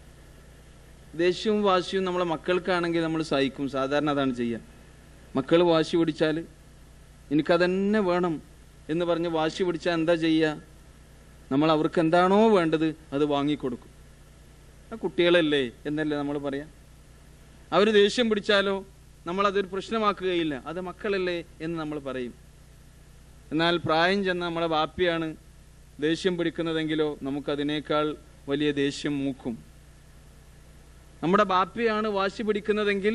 ദേഷ്യവും വാശിയും നമ്മളെ മക്കൾക്കാണെങ്കിൽ നമ്മൾ സഹിക്കും സാധാരണ അതാണ് ചെയ്യുക മക്കൾ വാശി പിടിച്ചാൽ എനിക്കതന്നെ വേണം എന്ന് പറഞ്ഞ് വാശി പിടിച്ചാൽ എന്താ ചെയ്യുക നമ്മൾ അവർക്ക് എന്താണോ വേണ്ടത് അത് വാങ്ങിക്കൊടുക്കും ആ കുട്ടികളല്ലേ എന്നല്ലേ നമ്മൾ പറയാം അവർ ദേഷ്യം പിടിച്ചാലോ നമ്മൾ അതൊരു പ്രശ്നമാക്കുകയില്ല അത് മക്കളല്ലേ എന്ന് നമ്മൾ പറയും എന്നാൽ പ്രായം ചെന്ന നമ്മളെ ബാപ്പിയാണ് ദേഷ്യം പിടിക്കുന്നതെങ്കിലോ നമുക്കതിനേക്കാൾ വലിയ ദേഷ്യം മൂക്കും നമ്മുടെ ബാപ്പിയാണ് വാശി പിടിക്കുന്നതെങ്കിൽ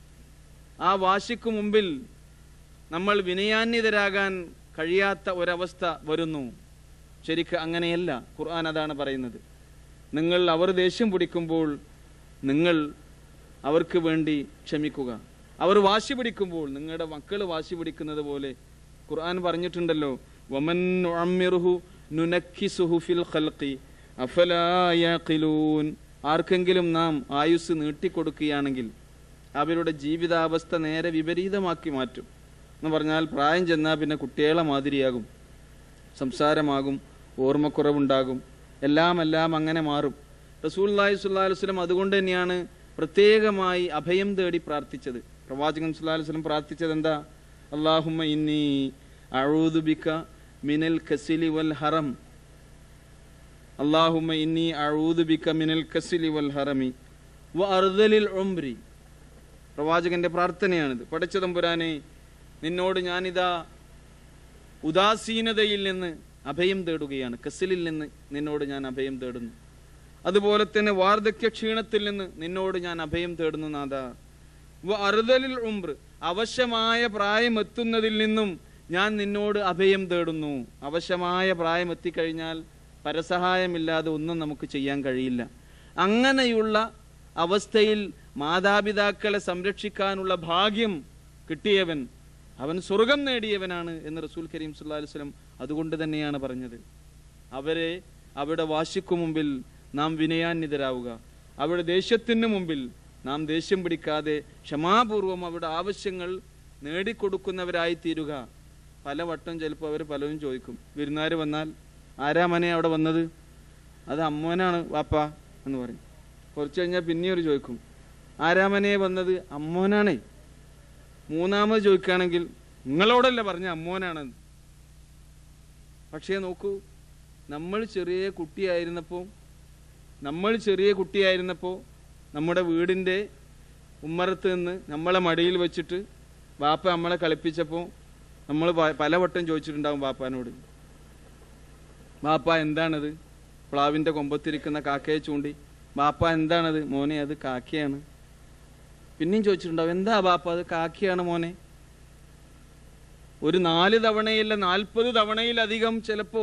ആ വാശിക്ക് മുമ്പിൽ നമ്മൾ വിനയാന്വിതരാകാൻ കഴിയാത്ത ഒരവസ്ഥ വരുന്നു ശരിക്ക് അങ്ങനെയല്ല ഖുർആൻ അതാണ് പറയുന്നത് നിങ്ങൾ അവർ ദേഷ്യം പിടിക്കുമ്പോൾ നിങ്ങൾ അവർക്ക് വേണ്ടി ക്ഷമിക്കുക അവർ വാശി പിടിക്കുമ്പോൾ നിങ്ങളുടെ മക്കൾ വാശി പിടിക്കുന്നത് പോലെ ഖുർആൻ പറഞ്ഞിട്ടുണ്ടല്ലോ വമൻ നുഅമ്മിറുഹു നുനക്കിസുഹു ഫിൽ ഖൽഖി അഫലാ യഖിലൂൻ ആർക്കെങ്കിലും നാം ആയുസ് നീട്ടിക്കൊടുക്കുകയാണെങ്കിൽ അവരുടെ ജീവിതാവസ്ഥ നേരെ വിപരീതമാക്കി മാറ്റും എന്ന് പറഞ്ഞാൽ പ്രായം ചെന്നാൽ പിന്നെ കുട്ടികളെ മാതിരിയാകും സംസാരമാകും ഓർമ്മക്കുറവുണ്ടാകും എല്ലാം എല്ലാം അങ്ങനെ മാറും റസൂല്ലാഹി സ്വല്ലാ വസ്ലം അതുകൊണ്ട് തന്നെയാണ് പ്രത്യേകമായി അഭയം തേടി പ്രാർത്ഥിച്ചത് പ്രവാചകൻ സുല്ലാ വസ്ലം പ്രാർത്ഥിച്ചത് എന്താ അള്ളാഹുമ്മ ഇന്നി അഴൂതുബിക്ക മിനൽ കസിലി വൽ ഹറം അള്ളാഹുമ്മ ഇന്നി അഴൂതുബിക്ക മിനൽ കസിലി വൽ ഹറമി വ അർദലിൽ ഉംരി പ്രവാചകന്റെ പ്രാർത്ഥനയാണിത് പടച്ചതമ്പുരാനെ നിന്നോട് ഞാനിതാ ഉദാസീനതയിൽ നിന്ന് അഭയം തേടുകയാണ് കസിലിൽ നിന്ന് നിന്നോട് ഞാൻ അഭയം തേടുന്നു അതുപോലെ തന്നെ വാർദ്ധക്യ ക്ഷീണത്തിൽ നിന്ന് നിന്നോട് ഞാൻ അഭയം തേടുന്നു നാഥ വ അറുതലിൽ ഉംറ് അവശമായ പ്രായം എത്തുന്നതിൽ നിന്നും ഞാൻ നിന്നോട് അഭയം തേടുന്നു അവശമായ പ്രായം എത്തിക്കഴിഞ്ഞാൽ പരസഹായമില്ലാതെ ഒന്നും നമുക്ക് ചെയ്യാൻ കഴിയില്ല അങ്ങനെയുള്ള അവസ്ഥയിൽ മാതാപിതാക്കളെ സംരക്ഷിക്കാനുള്ള ഭാഗ്യം കിട്ടിയവൻ അവൻ സ്വർഗം നേടിയവനാണ് എന്ന് റസൂൽ കരീം സുല്ലാ വസ്ലം അതുകൊണ്ട് തന്നെയാണ് പറഞ്ഞത് അവരെ അവിടെ വാശിക്കു മുമ്പിൽ നാം വിനയാന്വിതരാവുക അവിടെ ദേഷ്യത്തിന് മുമ്പിൽ നാം ദേഷ്യം പിടിക്കാതെ ക്ഷമാപൂർവം അവരുടെ ആവശ്യങ്ങൾ നേടിക്കൊടുക്കുന്നവരായി തീരുക പലവട്ടം ചിലപ്പോൾ അവർ പലരും ചോദിക്കും വിരുന്നാർ വന്നാൽ ആരാ മനെ അവിടെ വന്നത് അത് അമ്മോനാണ് വാപ്പ എന്ന് പറയും കുറച്ച് കഴിഞ്ഞാൽ പിന്നെ ഒരു ചോദിക്കും ആരാമനെ വന്നത് അമ്മോനാണേ മൂന്നാമത് ചോദിക്കുകയാണെങ്കിൽ നിങ്ങളോടല്ല പറഞ്ഞ അമ്മോനാണെന്ന് പക്ഷേ നോക്കൂ നമ്മൾ ചെറിയ കുട്ടിയായിരുന്നപ്പോൾ നമ്മൾ ചെറിയ കുട്ടിയായിരുന്നപ്പോൾ നമ്മുടെ വീടിൻ്റെ ഉമ്മറത്ത് നിന്ന് നമ്മളെ മടിയിൽ വെച്ചിട്ട് ബാപ്പ നമ്മളെ കളിപ്പിച്ചപ്പോൾ നമ്മൾ പലവട്ടം ചോദിച്ചിട്ടുണ്ടാവും ബാപ്പാനോട് ബാപ്പ എന്താണത് പ്ലാവിൻ്റെ കൊമ്പത്തിരിക്കുന്ന കാക്കയെ ചൂണ്ടി ബാപ്പ എന്താണത് മോനെ അത് കാക്കയാണ് പിന്നെയും ചോദിച്ചിട്ടുണ്ടാവും എന്താ ബാപ്പ അത് കാക്കയാണ് മോനെ ഒരു നാല് തവണയില്ല നാൽപ്പത് തവണയിലധികം ചിലപ്പോ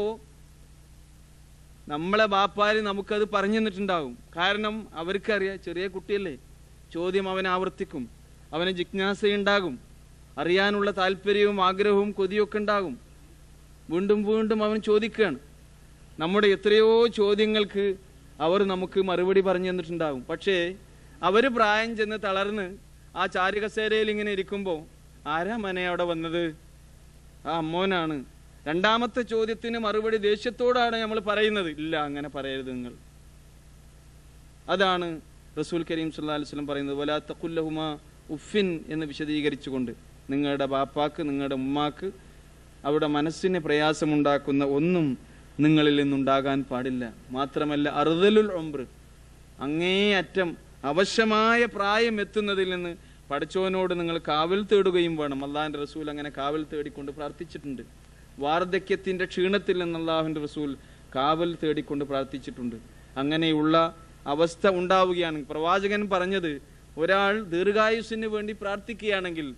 നമ്മളെ ബാപ്പാര് നമുക്കത് പറഞ്ഞു തന്നിട്ടുണ്ടാവും കാരണം അവർക്കറിയാം ചെറിയ കുട്ടിയല്ലേ ചോദ്യം അവൻ ആവർത്തിക്കും അവന് ജിജ്ഞാസയുണ്ടാകും അറിയാനുള്ള താല്പര്യവും ആഗ്രഹവും കൊതിയൊക്കെ ഉണ്ടാകും വീണ്ടും വീണ്ടും അവൻ ചോദിക്കുകയാണ് നമ്മുടെ എത്രയോ ചോദ്യങ്ങൾക്ക് അവർ നമുക്ക് മറുപടി പറഞ്ഞു തന്നിട്ടുണ്ടാകും പക്ഷേ അവര് പ്രായം ചെന്ന് തളർന്ന് ആ ചാരുകസേരയിൽ ഇങ്ങനെ ഇരിക്കുമ്പോൾ ആരാ മനെ അവിടെ വന്നത് ആ അമ്മോനാണ് രണ്ടാമത്തെ ചോദ്യത്തിന് മറുപടി ദേഷ്യത്തോടാണ് നമ്മൾ പറയുന്നത് ഇല്ല അങ്ങനെ പറയരുത് നിങ്ങൾ അതാണ് റസൂൽ കരീം സല്ലാ വസ്ലം പറയുന്നത് വലാത്ത കുല്ലഹുമ ഉഫിൻ എന്ന് വിശദീകരിച്ചുകൊണ്ട് നിങ്ങളുടെ ബാപ്പാക്ക് നിങ്ങളുടെ ഉമ്മാക്ക് അവിടെ മനസ്സിന് പ്രയാസമുണ്ടാക്കുന്ന ഒന്നും നിങ്ങളിൽ നിന്നുണ്ടാകാൻ പാടില്ല മാത്രമല്ല അറുതലുൽ ഒമ്പ്ര് അങ്ങേയറ്റം അവശ്യമായ പ്രായം എത്തുന്നതിൽ നിന്ന് പഠിച്ചവനോട് നിങ്ങൾ കാവൽ തേടുകയും വേണം അള്ളാഹിന്റെ റസൂൽ അങ്ങനെ കാവൽ തേടിക്കൊണ്ട് പ്രാർത്ഥിച്ചിട്ടുണ്ട് വാർദ്ധക്യത്തിന്റെ ക്ഷീണത്തിൽ നിന്ന് അള്ളാഹുവിന്റെ റസൂൽ കാവൽ തേടിക്കൊണ്ട് പ്രാർത്ഥിച്ചിട്ടുണ്ട് അങ്ങനെയുള്ള അവസ്ഥ ഉണ്ടാവുകയാണ് പ്രവാചകൻ പറഞ്ഞത് ഒരാൾ ദീർഘായുസിന് വേണ്ടി പ്രാർത്ഥിക്കുകയാണെങ്കിൽ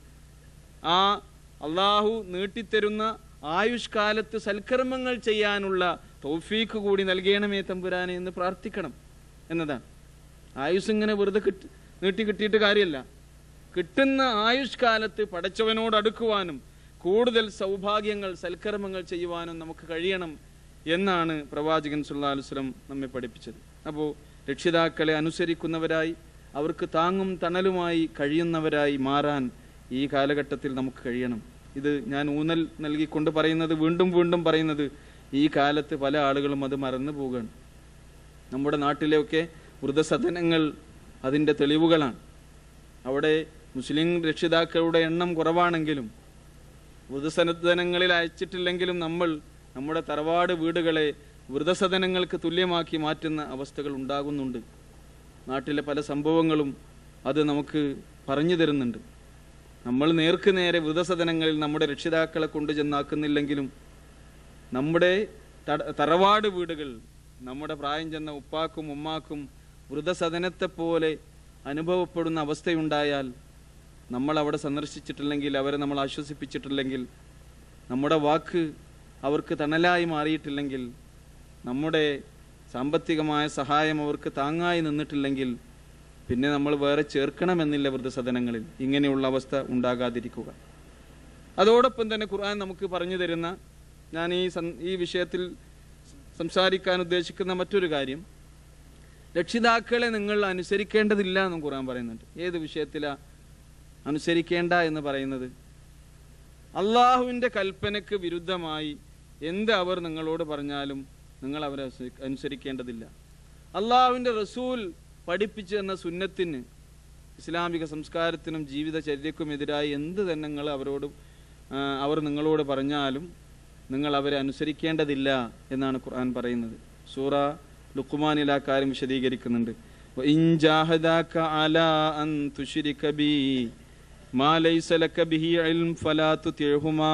ആ അള്ളാഹു നീട്ടിത്തരുന്ന ആയുഷ്കാലത്ത് സൽക്കർമ്മങ്ങൾ ചെയ്യാനുള്ള തൗഫീക്ക് കൂടി നൽകണമേ തമ്പുരാനെ എന്ന് പ്രാർത്ഥിക്കണം എന്നതാണ് ആയുസ് ഇങ്ങനെ വെറുതെ കിട്ടി നീട്ടി കിട്ടിയിട്ട് കാര്യമല്ല കിട്ടുന്ന ആയുഷ്കാലത്ത് പടച്ചവനോട് അടുക്കുവാനും കൂടുതൽ സൗഭാഗ്യങ്ങൾ സൽക്കർമ്മങ്ങൾ ചെയ്യുവാനും നമുക്ക് കഴിയണം എന്നാണ് പ്രവാചകൻ സുല്ലാ അലുസ്ലം നമ്മെ പഠിപ്പിച്ചത് അപ്പോൾ രക്ഷിതാക്കളെ അനുസരിക്കുന്നവരായി അവർക്ക് താങ്ങും തണലുമായി കഴിയുന്നവരായി മാറാൻ ഈ കാലഘട്ടത്തിൽ നമുക്ക് കഴിയണം ഇത് ഞാൻ ഊന്നൽ നൽകിക്കൊണ്ട് പറയുന്നത് വീണ്ടും വീണ്ടും പറയുന്നത് ഈ കാലത്ത് പല ആളുകളും അത് മറന്നു പോവുകയാണ് നമ്മുടെ നാട്ടിലെയൊക്കെ വൃദ്ധസദനങ്ങൾ അതിൻ്റെ തെളിവുകളാണ് അവിടെ മുസ്ലിം രക്ഷിതാക്കളുടെ എണ്ണം കുറവാണെങ്കിലും വൃദ്ധസദനങ്ങളിൽ അയച്ചിട്ടില്ലെങ്കിലും നമ്മൾ നമ്മുടെ തറവാട് വീടുകളെ വൃദ്ധസദനങ്ങൾക്ക് തുല്യമാക്കി മാറ്റുന്ന അവസ്ഥകൾ ഉണ്ടാകുന്നുണ്ട് നാട്ടിലെ പല സംഭവങ്ങളും അത് നമുക്ക് പറഞ്ഞു തരുന്നുണ്ട് നമ്മൾ നേർക്ക് നേരെ വൃദ്ധസദനങ്ങളിൽ നമ്മുടെ രക്ഷിതാക്കളെ കൊണ്ടു ചെന്നാക്കുന്നില്ലെങ്കിലും നമ്മുടെ തട- തറവാട് വീടുകൾ നമ്മുടെ പ്രായം ചെന്ന ഉപ്പാക്കും ഉമ്മാക്കും വൃദ്ധസദനത്തെ പോലെ അനുഭവപ്പെടുന്ന അവസ്ഥയുണ്ടായാൽ നമ്മൾ അവിടെ സന്ദർശിച്ചിട്ടില്ലെങ്കിൽ അവരെ നമ്മൾ ആശ്വസിപ്പിച്ചിട്ടില്ലെങ്കിൽ നമ്മുടെ വാക്ക് അവർക്ക് തണലായി മാറിയിട്ടില്ലെങ്കിൽ നമ്മുടെ സാമ്പത്തികമായ സഹായം അവർക്ക് താങ്ങായി നിന്നിട്ടില്ലെങ്കിൽ പിന്നെ നമ്മൾ വേറെ ചേർക്കണമെന്നില്ല വൃദ്ധസദനങ്ങളിൽ ഇങ്ങനെയുള്ള അവസ്ഥ ഉണ്ടാകാതിരിക്കുക അതോടൊപ്പം തന്നെ ഖുർആൻ നമുക്ക് പറഞ്ഞു തരുന്ന ഞാൻ ഈ സം- ഈ വിഷയത്തിൽ സംസാരിക്കാൻ ഉദ്ദേശിക്കുന്ന മറ്റൊരു കാര്യം രക്ഷിതാക്കളെ നിങ്ങൾ അനുസരിക്കേണ്ടതില്ല എന്നും ഖുർആൻ പറയുന്നുണ്ട് ഏത് വിഷയത്തിലാ അനുസരിക്കേണ്ട എന്ന് പറയുന്നത് അള്ളാഹുവിൻ്റെ കൽപ്പനയ്ക്ക് വിരുദ്ധമായി എന്ത് അവർ നിങ്ങളോട് പറഞ്ഞാലും നിങ്ങൾ അവരെ അനുസരി- അനുസരിക്കേണ്ടതില്ല അള്ളാഹുവിൻ്റെ റസൂൽ പഠിപ്പിച്ചു തന്ന സുന്നത്തിന് ഇസ്ലാമിക സംസ്കാരത്തിനും ജീവിതചര്യക്കും എതിരായി എന്ത് തന്നെ നിങ്ങൾ അവരോട് ആ, അവർ നിങ്ങളോട് പറഞ്ഞാലും നിങ്ങൾ അവരെ അനുസരിക്കേണ്ടതില്ല എന്നാണ് ഖുർആൻ പറയുന്നത് സൂറ ലുക്കുമാനിൽ ആ കാര്യം വിശദീകരിക്കുന്നുണ്ട് وإن جاهداك على أن تشرك بي ما ليس لك به علم فلا تطعهما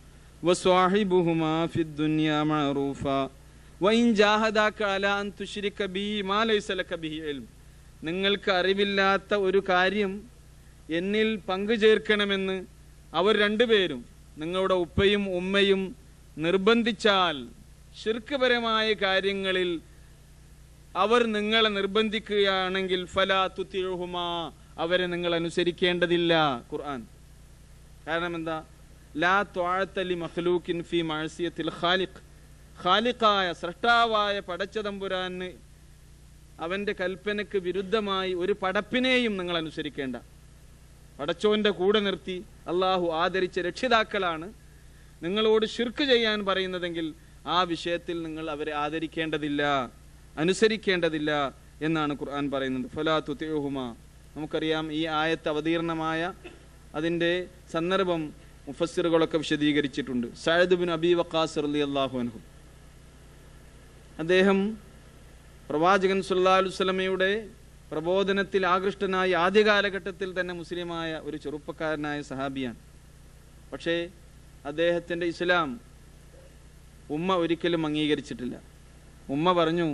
وصاحبهما في الدنيا معروفا وإن جاهداك على أن تشرك بي ما ليس لك به علم നിങ്ങൾക്ക് അറിവില്ലാത്ത ഒരു കാര്യം എന്നിൽ പങ്കുചേർക്കണമെന്ന് അവർ രണ്ടുപേരും നിങ്ങളുടെ ഉപ്പയും ഉമ്മയും നിർബന്ധിച്ചാൽ ശിർക്കപരമായ കാര്യങ്ങളിൽ അവർ നിങ്ങളെ നിർബന്ധിക്കുകയാണെങ്കിൽ ഫലാ തുത്തിഴുഹുമാ അവരെ നിങ്ങൾ അനുസരിക്കേണ്ടതില്ല ഖുർആൻ കാരണം എന്താ ലാ ത്വാഴത്തലി മഖ്ലൂക്കിൻ ഫി മഴസിയത്തിൽ ഖാലിഖ് ഖാലിഖായ സൃഷ്ടാവായ പടച്ചതമ്പുരാന് അവന്റെ കൽപ്പനയ്ക്ക് വിരുദ്ധമായി ഒരു പടപ്പിനെയും നിങ്ങൾ അനുസരിക്കേണ്ട പടച്ചോന്റെ കൂടെ നിർത്തി അള്ളാഹു ആദരിച്ച രക്ഷിതാക്കളാണ് നിങ്ങളോട് ഷിർക്ക് ചെയ്യാൻ പറയുന്നതെങ്കിൽ ആ വിഷയത്തിൽ നിങ്ങൾ അവരെ ആദരിക്കേണ്ടതില്ല അനുസരിക്കേണ്ടതില്ല എന്നാണ് ഖുർആൻ പറയുന്നത് ഫലാ തുത്തിയുഹുമ നമുക്കറിയാം ഈ ആയത്ത് അവതീർണമായ അതിൻ്റെ സന്ദർഭം മുഫസ്സിറുകളൊക്കെ വിശദീകരിച്ചിട്ടുണ്ട് സയദ് ബിൻ അബി വക്കാസ് റലി അള്ളാഹു അൻഹു അദ്ദേഹം പ്രവാചകൻ സുല്ലാ വസ്ലമയുടെ പ്രബോധനത്തിൽ ആകൃഷ്ടനായി ആദ്യ കാലഘട്ടത്തിൽ തന്നെ മുസ്ലിമായ ഒരു ചെറുപ്പക്കാരനായ സഹാബിയാണ് പക്ഷേ അദ്ദേഹത്തിൻ്റെ ഇസ്ലാം ഉമ്മ ഒരിക്കലും അംഗീകരിച്ചിട്ടില്ല ഉമ്മ പറഞ്ഞു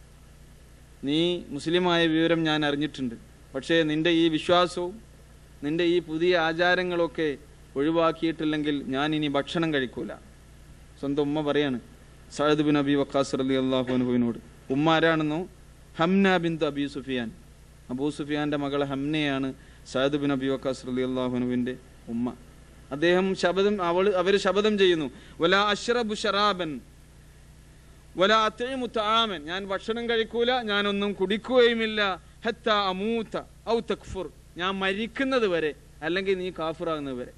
നീ മുസ്ലിമായ വിവരം ഞാൻ അറിഞ്ഞിട്ടുണ്ട് പക്ഷേ നിന്റെ ഈ വിശ്വാസവും നിന്റെ ഈ പുതിയ ആചാരങ്ങളൊക്കെ ഒഴിവാക്കിയിട്ടില്ലെങ്കിൽ ഞാൻ ഇനി ഭക്ഷണം കഴിക്കൂല സ്വന്തം ഉമ്മ പറയാണ് സഅദ് ബിൻ അബി വക്കാസ് അലി അള്ളാഹു അനുഹുവിനോട് ഉമ്മ ആരാണെന്നോ ഹംന ബിന്ദു അബി സുഫിയാൻ അബൂ സുഫിയാന്റെ മകൾ ഹംനയാണ് സഅദ് ബിൻ അബി വക്കാസ് അലി അള്ളാഹു അനുവിന്റെ ഉമ്മ അദ്ദേഹം ശപഥം അവൾ അവർ ശപഥം ചെയ്യുന്നു വല അഷ്റബു ഷറാബൻ വല അത്തേമു താമൻ ഞാൻ ഭക്ഷണം കഴിക്കൂല ഞാനൊന്നും കുടിക്കുകയുമില്ല ഹത്ത അമൂത്ത ഔ തക്ഫുർ ഞാൻ മരിക്കുന്നത് വരെ അല്ലെങ്കിൽ നീ കാഫിറാകുന്നത് വരെ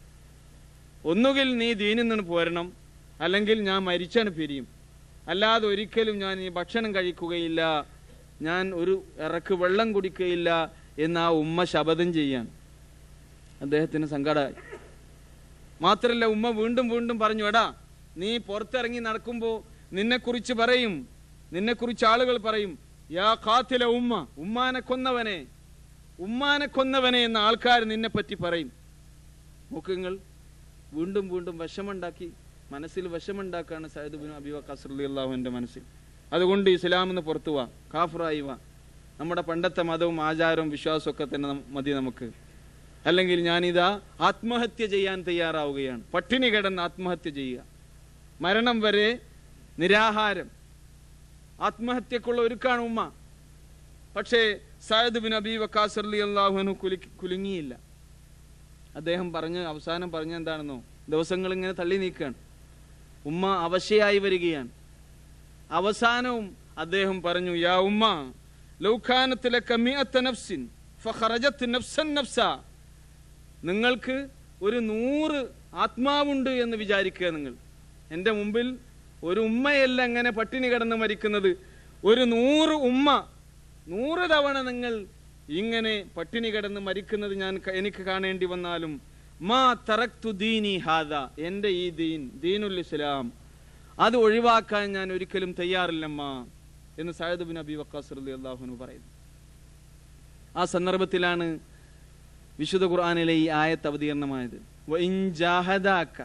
ഒന്നുകിൽ നീ ദീനിൽ നിന്ന് പോരണം അല്ലെങ്കിൽ ഞാൻ മരിച്ചാണ് പിരിയും അല്ലാതെ ഒരിക്കലും ഞാൻ ഈ ഭക്ഷണം കഴിക്കുകയില്ല ഞാൻ ഒരു ഇറക്ക് വെള്ളം കുടിക്കുകയില്ല എന്ന് ആ ഉമ്മ ശപഥം ചെയ്യാൻ അദ്ദേഹത്തിന് സങ്കടമായി മാത്രല്ല ഉമ്മ വീണ്ടും വീണ്ടും പറഞ്ഞു എടാ നീ പുറത്തിറങ്ങി നടക്കുമ്പോൾ നിന്നെക്കുറിച്ച് പറയും നിന്നെക്കുറിച്ച് ആളുകൾ പറയും യാ ഖാത്തില ഉമ്മ ഉമ്മാനെ കൊന്നവനെ ഉമ്മാനെ കൊന്നവനെ എന്ന ആൾക്കാർ നിന്നെ പറ്റി പറയും നോക്കുങ്ങൾ വീണ്ടും വീണ്ടും വിഷമുണ്ടാക്കി മനസ്സിൽ വിഷമുണ്ടാക്കാണ് സയ്യിദ് ബിൻ അബി വക്കാസ് അള്ളാഹുവിൻ്റെ മനസ്സിൽ അതുകൊണ്ട് ഇസ്ലാമിൽ നിന്ന് പുറത്തു വാ കാഫറായി വാ നമ്മുടെ പണ്ടത്തെ മതവും ആചാരവും വിശ്വാസവും ഒക്കെ തന്നെ നം- മതി നമുക്ക് അല്ലെങ്കിൽ ഞാനിതാ ആത്മഹത്യ ചെയ്യാൻ തയ്യാറാവുകയാണ് പട്ടിണി കിടന്ന് ആത്മഹത്യ ചെയ്യുക മരണം വരെ നിരാഹാരം ആത്മഹത്യക്കുള്ള ഒരുക്കാണ് ഉമ്മ പക്ഷേ സയദ് ബിൻ അബി വക്കാസ് അലി അള്ളാഹുനു കുലി കുലുങ്ങിയില്ല അദ്ദേഹം പറഞ്ഞ് അവസാനം പറഞ്ഞ എന്താണെന്നോ ദിവസങ്ങൾ ഇങ്ങനെ തള്ളി നീക്കുകയാണ് ഉമ്മ അവശയായി വരികയാണ് അവസാനവും അദ്ദേഹം പറഞ്ഞു യാ ഉമ്മ ലൗഖാനത്തിലെ നഫ്സിൻ ഫഖറജത്ത് നഫ്സൻ നഫ്സ നിങ്ങൾക്ക് ഒരു നൂറ് ആത്മാവുണ്ട് എന്ന് വിചാരിക്കുക നിങ്ങൾ എൻ്റെ മുമ്പിൽ ഒരു ഉമ്മയല്ല എങ്ങനെ പട്ടിണി കിടന്ന് മരിക്കുന്നത് ഒരു നൂറ് ഉമ്മ നൂറ് തവണ നിങ്ങൾ ഇങ്ങനെ പട്ടിണി കിടന്ന് മരിക്കുന്നത് ഞാൻ ക- എനിക്ക് കാണേണ്ടി വന്നാലും മാ തറക്തു ദീനി ഹാദ എൻ്റെ ഈ ദീൻ ദീനുൽ ഇസ്ലാം അത് ഒഴിവാക്കാൻ ഞാൻ ഒരിക്കലും തയ്യാറില്ലമ്മ എന്ന് സയദ് ബിൻ അബി വക്കാസ് റളിയല്ലാഹു അള്ളാഹുനു പറയുന്നു ആ സന്ദർഭത്തിലാണ് വിശുദ്ധ ഖുർആനിലെ ഈ ആയത്ത് അവതീർണമായത് വഇൻ ജാഹദാക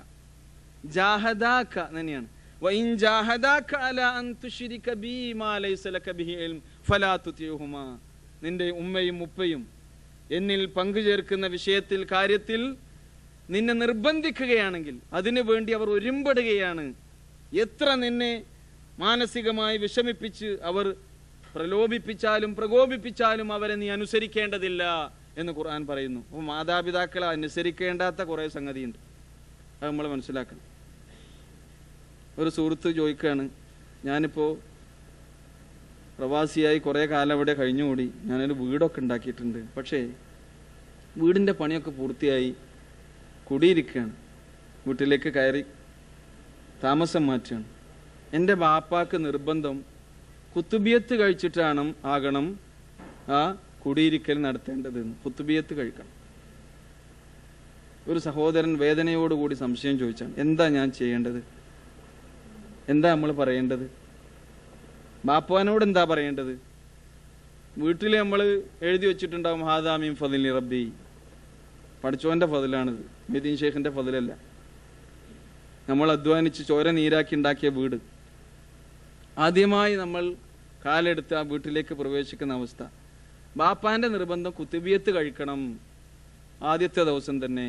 ജാഹദാക തന്നെയാണ് വഇൻ ജാഹദാക അലാ അൻ തുശ്രിക ബി മാ ലൈസ ലക ബിഹി ഇൽം ഫലാ തുതിഉഹുമാ നിന്റെ ഉമ്മയും ഉപ്പയും എന്നിൽ പങ്കുചേർക്കുന്ന വിഷയത്തിൽ കാര്യത്തിൽ നിന്നെ നിർബന്ധിക്കുകയാണെങ്കിൽ അതിനു വേണ്ടി അവർ ഒരുമ്പെടുകയാണ് എത്ര നിന്നെ മാനസികമായി വിഷമിപ്പിച്ച് അവർ പ്രലോഭിപ്പിച്ചാലും പ്രകോപിപ്പിച്ചാലും അവരെ നീ അനുസരിക്കേണ്ടതില്ല എന്ന് ഖുർആൻ പറയുന്നു അപ്പോൾ മാതാപിതാക്കളെ അനുസരിക്കേണ്ടാത്ത കുറേ സംഗതിയുണ്ട് അത് നമ്മൾ മനസ്സിലാക്കണം ഒരു സുഹൃത്ത് ചോദിക്കുകയാണ് ഞാനിപ്പോൾ പ്രവാസിയായി കുറേ കാലം ഇവിടെ കഴിഞ്ഞുകൂടി ഞാനൊരു വീടൊക്കെ ഉണ്ടാക്കിയിട്ടുണ്ട് പക്ഷേ വീടിൻ്റെ പണിയൊക്കെ പൂർത്തിയായി കുടിയിരിക്കുകയാണ് വീട്ടിലേക്ക് കയറി താമസം മാറ്റുകയാണ് എൻ്റെ ബാപ്പാക്ക് നിർബന്ധം കുത്തുബിയത്ത് കഴിച്ചിട്ടാണ് ആകണം ആ കുടിയിരിക്കൽ നടത്തേണ്ടതെന്ന് കുത്തുബിയത്ത് കഴിക്കണം ഒരു സഹോദരൻ വേദനയോടുകൂടി സംശയം ചോദിച്ചാണ് എന്താ ഞാൻ ചെയ്യേണ്ടത് എന്താ നമ്മൾ പറയേണ്ടത് ബാപ്പാനോട് എന്താ പറയേണ്ടത് വീട്ടിൽ നമ്മൾ എഴുതി വെച്ചിട്ടുണ്ടാവും ഹാദാമീം ഫതിലി റബ്ബി പഠിച്ചോന്റെ ഫതിലാണിത് മെദീൻ ഷേഖിന്റെ ഫതിലല്ല നമ്മൾ അധ്വാനിച്ച് ചോര നീരാക്കി ഉണ്ടാക്കിയ വീട് ആദ്യമായി നമ്മൾ കാലെടുത്ത് ആ വീട്ടിലേക്ക് പ്രവേശിക്കുന്ന അവസ്ഥ ബാപ്പാന്റെ നിർബന്ധം കുത്തുബിയത്ത് കഴിക്കണം ആദ്യത്തെ ദിവസം തന്നെ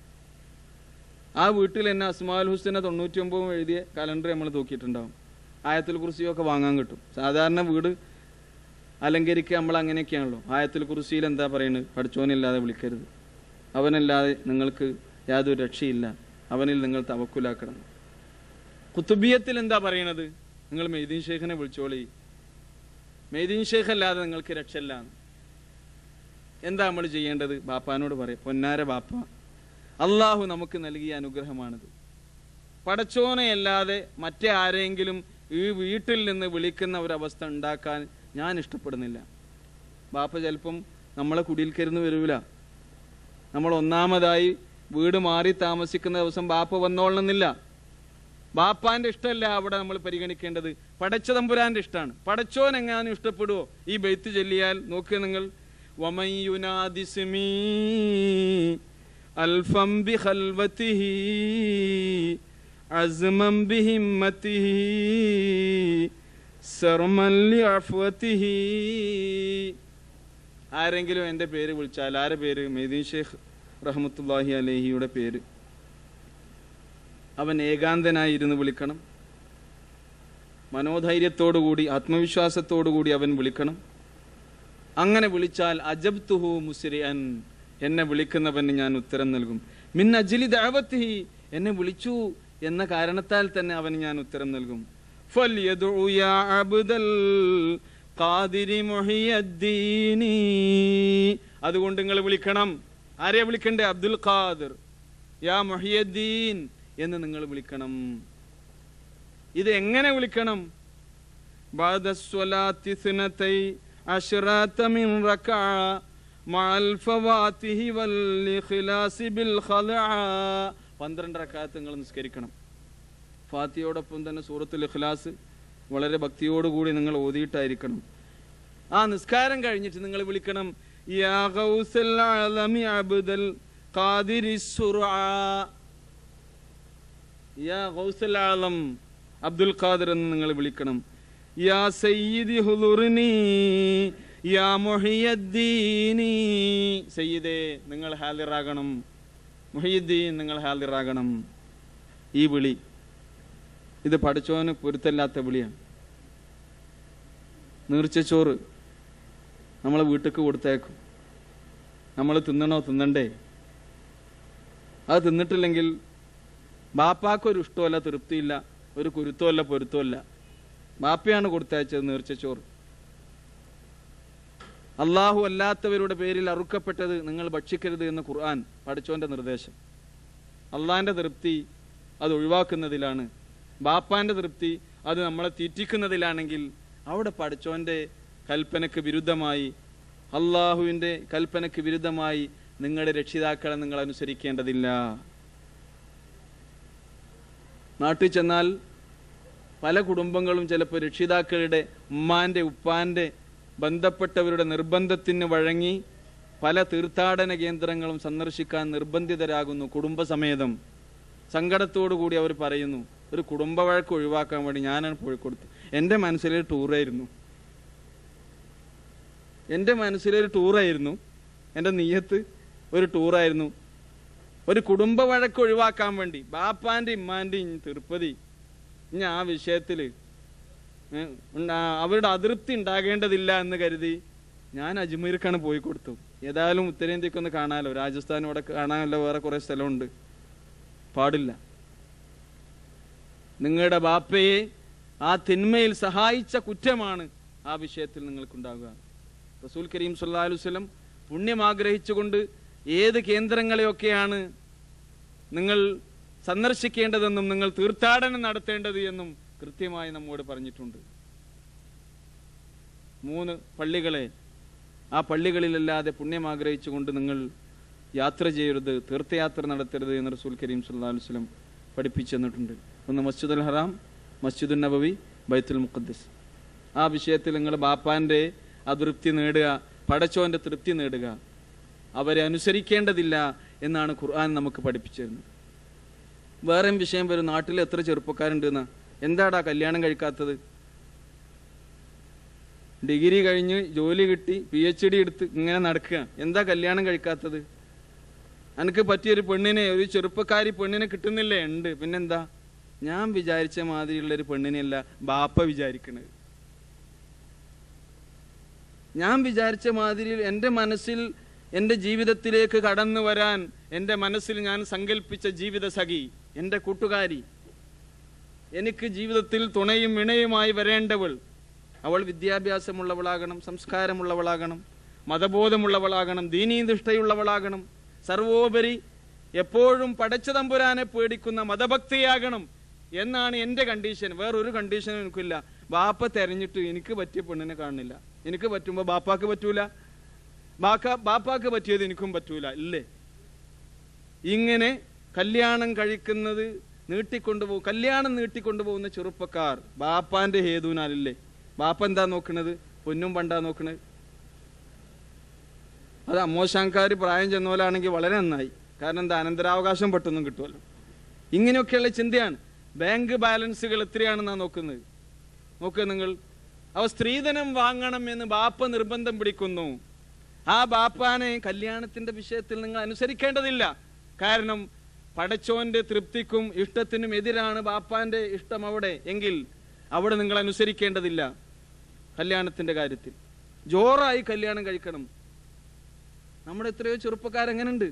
ആ വീട്ടിൽ തന്നെ അസ്മാൽ ഹുസൈനെ തൊണ്ണൂറ്റി ഒമ്പതും എഴുതിയ കലണ്ടർ നമ്മൾ തൂക്കിയിട്ടുണ്ടാവും ആയത്തിൽ കുറിസിയൊക്കെ വാങ്ങാൻ കിട്ടും സാധാരണ വീട് അലങ്കരിക്കുക നമ്മൾ അങ്ങനെയൊക്കെയാണല്ലോ ആയത്തിൽ കുറിസിയിൽ എന്താ പറയുന്നത് പഠിച്ചോനില്ലാതെ വിളിക്കരുത് അവനല്ലാതെ നിങ്ങൾക്ക് യാതൊരു രക്ഷയില്ല അവനിൽ നിങ്ങൾ തവക്കുലാക്കണം കുത്തുബിയത്തിൽ എന്താ പറയണത് നിങ്ങൾ മെയ്തീൻ ഷേഖിനെ വിളിച്ചോളി മെയ്തീൻ ഷേഖ് അല്ലാതെ നിങ്ങൾക്ക് രക്ഷയില്ല എന്താ നമ്മൾ ചെയ്യേണ്ടത് ബാപ്പാനോട് പറയാം പൊന്നാര ബാപ്പ അള്ളാഹു നമുക്ക് നൽകിയ അനുഗ്രഹമാണിത് പടച്ചോനെ അല്ലാതെ മറ്റേ ആരെങ്കിലും ഈ വീട്ടിൽ നിന്ന് വിളിക്കുന്ന ഒരവസ്ഥ ഉണ്ടാക്കാൻ ഞാൻ ഇഷ്ടപ്പെടുന്നില്ല ബാപ്പ ചിലപ്പം നമ്മളെ കുടിയിൽക്കരുന്ന് വരൂല നമ്മൾ ഒന്നാമതായി വീട് മാറി താമസിക്കുന്ന ദിവസം ബാപ്പ വന്നോളണമെന്നില്ല ബാപ്പാന്റെ ഇഷ്ടമല്ല അവിടെ നമ്മൾ പരിഗണിക്കേണ്ടത് പടച്ച തമ്പുരാന്റെ ഇഷ്ടമാണ് പടച്ചോൻ എങ്ങാനും ഇഷ്ടപ്പെടുവോ ഈ ബെയ്ത്ത് ചൊല്ലിയാൽ നോക്കുക നിങ്ങൾ വമൻ യുനാദിസ്മീ അൽഫം ബിഖൽവതിഹി അസ്മം ബിഹിമ്മതിഹി സർമൻ ലിഅഫ്വതിഹി ആരെങ്കിലും എൻ്റെ പേര് വിളിച്ചാൽ ആരെ പേര് മെയ്തീൻ ഷേഖ് റഹ്മത്തുല്ലാഹി അലഹിയുടെ പേര് അവൻ ഏകാന്തനായി ഇരുന്ന് വിളിക്കണം മനോധൈര്യത്തോടുകൂടി ആത്മവിശ്വാസത്തോടുകൂടി അവൻ വിളിക്കണം അങ്ങനെ വിളിച്ചാൽ അജബ് തുഹു മുസ്രിഅൻ എന്നെ വിളിക്കുന്നവന് ഞാൻ ഉത്തരം നൽകും മിൻ അജ്ലി ദഅവത്തിഹി എന്നെ വിളിച്ചു എന്ന കാരണത്താൽ തന്നെ അവന് ഞാൻ ഉത്തരം നൽകും ഫൽയദ്ഉ യാ അബ്ദൽ ഖാദിരി മുഹിയദ്ദീനി അതുകൊണ്ട് നിങ്ങൾ വിളിക്കണം ആരെയാ വിളിക്കണ്ടേ അബ്ദുൽ ഖാദിർ യാ മുഹിയദ്ദീൻ എന്ന് നിങ്ങൾ വിളിക്കണം ഇത് എങ്ങനെ വിളിക്കണം بعد الصلاة اثنتي عشرة من ركعة مع الفواتح والإخلاص بالخلع പന്ത്രണ്ട് റക്കാത്ത് നിങ്ങൾ നിസ്കരിക്കണം ഫാത്തിയോടൊപ്പം തന്നെ സൂറത്തുൽ ഇഖ്ലാസ് വളരെ ഭക്തിയോടുകൂടി നിങ്ങൾ ഓതിയിട്ടായിരിക്കണം ആ നിസ്കാരം കഴിഞ്ഞിട്ട് നിങ്ങൾ വിളിക്കണം യാ ഗൗസൽ അലമി അബ്ദൽ ഖാദിരി സുർആ യാ ഗൗസൽ ആലം അബ്ദുൽ ഖാദിർ എന്ന് നിങ്ങൾ വിളിക്കണം യാ സയ്യിദി ഹുലുറിനി യാ മുഹിയദ്ദീനി സയ്യിദേ നിങ്ങൾ ഹാലിറാകണം മുഹിയുദ്ദീൻ നിങ്ങൾ ഹാലിറാകണം ഈ വിളി ഇത് പഠിച്ചോന് പൊരുത്തല്ലാത്ത വിളിയാണ് നീർച്ചച്ചോറ് നമ്മളെ വീട്ടിക്ക് കൊടുത്തേക്കും നമ്മൾ തിന്നണോ തിന്നണ്ടേ അത് തിന്നിട്ടില്ലെങ്കിൽ ബാപ്പാക്കൊരു ഇഷ്ടമല്ല തൃപ്തിയില്ല ഒരു കുരുത്തമല്ല പൊരുത്തമല്ല ബാപ്പയാണ് കൊടുത്തയച്ചത് നീർച്ചച്ചോറ് അള്ളാഹു അല്ലാത്തവരുടെ പേരിൽ അറുക്കപ്പെട്ടത് നിങ്ങൾ ഭക്ഷിക്കരുത് എന്ന് ഖുർആൻ പഠിച്ചോന്റെ നിർദ്ദേശം അള്ളാഹിന്റെ തൃപ്തി അത് ഒഴിവാക്കുന്നതിലാണ് ബാപ്പാന്റെ തൃപ്തി അത് നമ്മളെ തീറ്റിക്കുന്നതിലാണെങ്കിൽ അവിടെ പഠിച്ചോന്റെ കൽപ്പനക്ക് വിരുദ്ധമായി അള്ളാഹുവിന്റെ കൽപ്പനക്ക് വിരുദ്ധമായി നിങ്ങളുടെ രക്ഷിതാക്കളെ നിങ്ങൾ അനുസരിക്കേണ്ടതില്ല നാട്ടിൽ ചെന്നാൽ പല കുടുംബങ്ങളും ചിലപ്പോൾ രക്ഷിതാക്കളുടെ ഉമ്മാന്റെ ഉപ്പാന്റെ ബന്ധപ്പെട്ടവരുടെ നിർബന്ധത്തിന് വഴങ്ങി പല തീർത്ഥാടന കേന്ദ്രങ്ങളും സന്ദർശിക്കാൻ നിർബന്ധിതരാകുന്നു കുടുംബസമേതം സങ്കടത്തോടു കൂടി അവർ പറയുന്നു ഒരു കുടുംബ വഴക്ക് ഒഴിവാക്കാൻ വേണ്ടി ഞാനാണ് പോയി കൊടുത്തു എൻ്റെ മനസ്സിലൊരു ടൂറായിരുന്നു എൻ്റെ മനസ്സിലൊരു ടൂറായിരുന്നു എൻ്റെ നീയത്ത് ഒരു ടൂറായിരുന്നു ഒരു കുടുംബ വഴക്ക് ഒഴിവാക്കാൻ വേണ്ടി ബാപ്പാന്റെ ഇമ്മാന്റെയും തിരുപ്പതി ഇനി ആ വിഷയത്തിൽ അവരുടെ അതൃപ്തി ഉണ്ടാകേണ്ടതില്ല എന്ന് കരുതി ഞാൻ അജ്മീർക്കാണ് പോയി കൊടുത്തു ഏതായാലും ഉത്തരേന്ത്യക്കൊന്ന് കാണാലോ രാജസ്ഥാൻ ഇവിടെ കാണാനല്ലോ വേറെ കുറെ സ്ഥലമുണ്ട് പാടില്ല നിങ്ങളുടെ ബാപ്പയെ ആ തിന്മയിൽ സഹായിച്ച കുറ്റമാണ് ആ വിഷയത്തിൽ നിങ്ങൾക്കുണ്ടാകുക റസൂൽ കരീം സല്ലാ അലുസ്ലം പുണ്യം ആഗ്രഹിച്ചുകൊണ്ട് ഏത് കേന്ദ്രങ്ങളെയൊക്കെയാണ് നിങ്ങൾ സന്ദർശിക്കേണ്ടതെന്നും നിങ്ങൾ തീർത്ഥാടനം നടത്തേണ്ടത് എന്നും കൃത്യമായി നമ്മോട് പറഞ്ഞിട്ടുണ്ട് മൂന്ന് പള്ളികളെ ആ പള്ളികളിലല്ലാതെ പുണ്യം ആഗ്രഹിച്ചുകൊണ്ട് നിങ്ങൾ യാത്ര ചെയ്യരുത് തീർത്ഥയാത്ര നടത്തരുത് എന്ന് റസൂൽ കരീം സല്ലാ വസ്ലം പഠിപ്പിച്ചു തന്നിട്ടുണ്ട് ഒന്ന് മസ്ജിദുൽ ഹറാം മസ്ജിദുൽ നബവി ബൈത്തുൽ മുഖദ്ദസ് ആ വിഷയത്തിൽ നിങ്ങൾ ബാപ്പാന്റെ അതൃപ്തി നേടുക പടച്ചോന്റെ തൃപ്തി നേടുക അവരെ അനുസരിക്കേണ്ടതില്ല എന്നാണ് ഖുർആൻ നമുക്ക് പഠിപ്പിച്ചു തരുന്നത് വേറെയും വിഷയം വരും നാട്ടിൽ എത്ര ചെറുപ്പക്കാരുണ്ട് എന്നാ എന്താടാ കല്യാണം കഴിക്കാത്തത് ഡിഗ്രി കഴിഞ്ഞ് ജോലി കിട്ടി പി എച്ച് ഡി എടുത്ത് ഇങ്ങനെ നടക്കുക എന്താ കല്യാണം കഴിക്കാത്തത് എനിക്ക് പറ്റിയൊരു പെണ്ണിനെ ഒരു ചെറുപ്പക്കാരി പെണ്ണിനെ കിട്ടുന്നില്ലേ ഉണ്ട് പിന്നെന്താ ഞാൻ വിചാരിച്ച മാതിരിയുള്ള ഒരു പെണ്ണിനെയല്ല ബാപ്പ വിചാരിക്കണത് ഞാൻ വിചാരിച്ച മാതിരി എൻ്റെ മനസ്സിൽ എൻ്റെ ജീവിതത്തിലേക്ക് കടന്നു വരാൻ എൻ്റെ മനസ്സിൽ ഞാൻ സങ്കല്പിച്ച ജീവിത സഖി എൻ്റെ കൂട്ടുകാരി എനിക്ക് ജീവിതത്തിൽ തുണയും ഇണയുമായി വരേണ്ടവൾ അവൾ വിദ്യാഭ്യാസമുള്ളവളാകണം സംസ്കാരമുള്ളവളാകണം മതബോധമുള്ളവളാകണം ദീനീനിഷ്ഠയുള്ളവളാകണം സർവോപരി എപ്പോഴും പടച്ച തമ്പുരാനെ പേടിക്കുന്ന മതഭക്തിയാകണം എന്നാണ് എൻ്റെ കണ്ടീഷൻ വേറൊരു കണ്ടീഷനും എനിക്കില്ല ബാപ്പ തെരഞ്ഞിട്ട് എനിക്ക് പറ്റിയ പെണ്ണിനെ കാണുന്നില്ല എനിക്ക് പറ്റുമ്പോൾ ബാപ്പാക്ക് പറ്റൂല ബാക്ക ബാപ്പാക്ക് പറ്റിയത് എനിക്കും പറ്റൂല ഇല്ലേ ഇങ്ങനെ കല്യാണം കഴിക്കുന്നത് നീട്ടിക്കൊണ്ടുപോകും കല്യാണം നീട്ടിക്കൊണ്ടുപോകുന്ന ചെറുപ്പക്കാർ ബാപ്പാന്റെ ഹേതുവിനാലില്ലേ ബാപ്പ എന്താ നോക്കണത് പൊന്നും പണ്ടാ നോക്കണത് അത് അമ്മോശാങ്കാർ പ്രായം ചെന്നോലാണെങ്കിൽ വളരെ നന്നായി കാരണം എന്താ അനന്തരാവകാശം പെട്ടെന്നും കിട്ടുമല്ലോ ഇങ്ങനെയൊക്കെയുള്ള ചിന്തയാണ് ബാങ്ക് ബാലൻസുകൾ എത്രയാണെന്നാ നോക്കുന്നത് നോക്കുക നിങ്ങൾ അവ സ്ത്രീധനം വാങ്ങണം എന്ന് ബാപ്പ നിർബന്ധം പിടിക്കുന്നു ആ ബാപ്പാനെ കല്യാണത്തിന്റെ വിഷയത്തിൽ നിങ്ങൾ അനുസരിക്കേണ്ടതില്ല കാരണം പടച്ചോന്റെ തൃപ്തിക്കും ഇഷ്ടത്തിനും എതിരാണ് ബാപ്പാന്റെ ഇഷ്ടം അവിടെ എങ്കിൽ അവിടെ നിങ്ങൾ അനുസരിക്കേണ്ടതില്ല കല്യാണത്തിന്റെ കാര്യത്തിൽ ജോറായി കല്യാണം കഴിക്കണം നമ്മുടെ എത്രയോ ചെറുപ്പക്കാരെങ്ങനുണ്ട്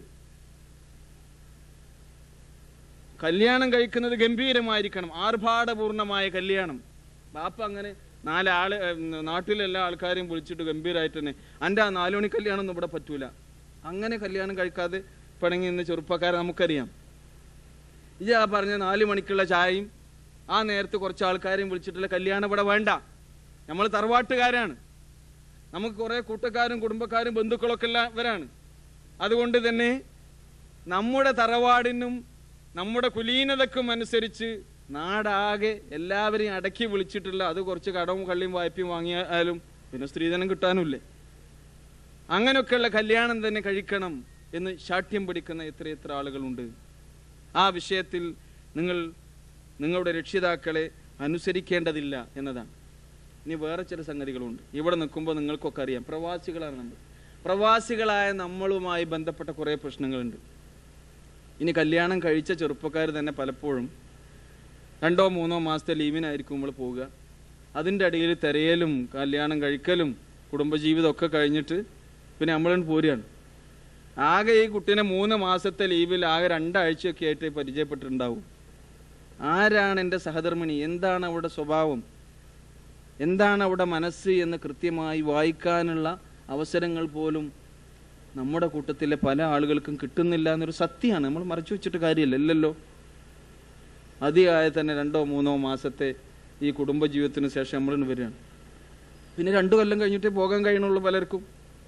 കല്യാണം കഴിക്കുന്നത് ഗംഭീരമായിരിക്കണം ആർഭാടപൂർണമായ കല്യാണം ബാപ്പ അങ്ങനെ നാലാള് നാട്ടിലെല്ലാ ആൾക്കാരെയും വിളിച്ചിട്ട് ഗംഭീരമായിട്ട് തന്നെ എൻ്റെ ആ നാലുമണി കല്യാണം ഒന്നും ഇവിടെ പറ്റൂല അങ്ങനെ കല്യാണം കഴിക്കാതെ പിണങ്ങി നിന്ന് ചെറുപ്പക്കാരെ നമുക്കറിയാം ഇത് ആ പറഞ്ഞ നാല് മണിക്കുള്ള ചായയും ആ നേരത്ത് കുറച്ച് ആൾക്കാരെയും വിളിച്ചിട്ടുള്ള കല്യാണം ഇവിടെ വേണ്ട നമ്മൾ തറവാട്ടുകാരാണ് നമുക്ക് കുറേ കൂട്ടക്കാരും കുടുംബക്കാരും ബന്ധുക്കളൊക്കെ ഉള്ളവരാണ് അതുകൊണ്ട് തന്നെ നമ്മുടെ തറവാടിനും നമ്മുടെ കുലീനതക്കും അനുസരിച്ച് നാടാകെ എല്ലാവരെയും അടക്കി വിളിച്ചിട്ടുള്ള അത് കുറച്ച് കടവും കള്ളിയും വായ്പയും വാങ്ങിയാലും പിന്നെ സ്ത്രീധനം കിട്ടാനുമില്ലേ അങ്ങനെയൊക്കെയുള്ള കല്യാണം തന്നെ കഴിക്കണം എന്ന് ശാഠ്യം പിടിക്കുന്ന എത്രയെത്ര ആളുകളുണ്ട് ആ വിഷയത്തിൽ നിങ്ങൾ നിങ്ങളുടെ രക്ഷിതാക്കളെ അനുസരിക്കേണ്ടതില്ല എന്നതാണ് ഇനി വേറെ ചില സംഗതികളുണ്ട് ഇവിടെ നിൽക്കുമ്പോൾ നിങ്ങൾക്കൊക്കെ അറിയാം പ്രവാസികളാണ് നമ്മൾ പ്രവാസികളായ നമ്മളുമായി ബന്ധപ്പെട്ട കുറേ പ്രശ്നങ്ങളുണ്ട് ഇനി കല്യാണം കഴിച്ച ചെറുപ്പക്കാർ തന്നെ പലപ്പോഴും രണ്ടോ മൂന്നോ മാസത്തെ ലീവിനായിരിക്കും നമ്മൾ പോവുക അതിൻ്റെ ഇടയിൽ തിരയലും കല്യാണം കഴിക്കലും കുടുംബജീവിതം ഒക്കെ കഴിഞ്ഞിട്ട് പിന്നെ നമ്മളും പോരുകയാണ് ആകെ ഈ കുട്ടീനെ മൂന്ന് മാസത്തെ ലീവിൽ ആകെ രണ്ടാഴ്ചയൊക്കെ ആയിട്ട് പരിചയപ്പെട്ടിട്ടുണ്ടാവും ആരാണ് എൻ്റെ സഹധർമ്മിണി എന്താണ് അവളുടെ സ്വഭാവം എന്താണ് അവിടെ മനസ്സ് എന്ന് കൃത്യമായി വായിക്കാനുള്ള അവസരങ്ങൾ പോലും നമ്മുടെ കൂട്ടത്തിലെ പല ആളുകൾക്കും കിട്ടുന്നില്ല എന്നൊരു സത്യമാണ് നമ്മൾ മറച്ചു വെച്ചിട്ട് കാര്യമില്ല ഇല്ലല്ലോ അതിയായ തന്നെ രണ്ടോ മൂന്നോ മാസത്തെ ഈ കുടുംബജീവിതത്തിന് ശേഷം നമ്മൾ വരികയാണ് പിന്നെ രണ്ടു കൊല്ലം കഴിഞ്ഞിട്ടേ പോകാൻ കഴിയണുള്ളൂ പലർക്കും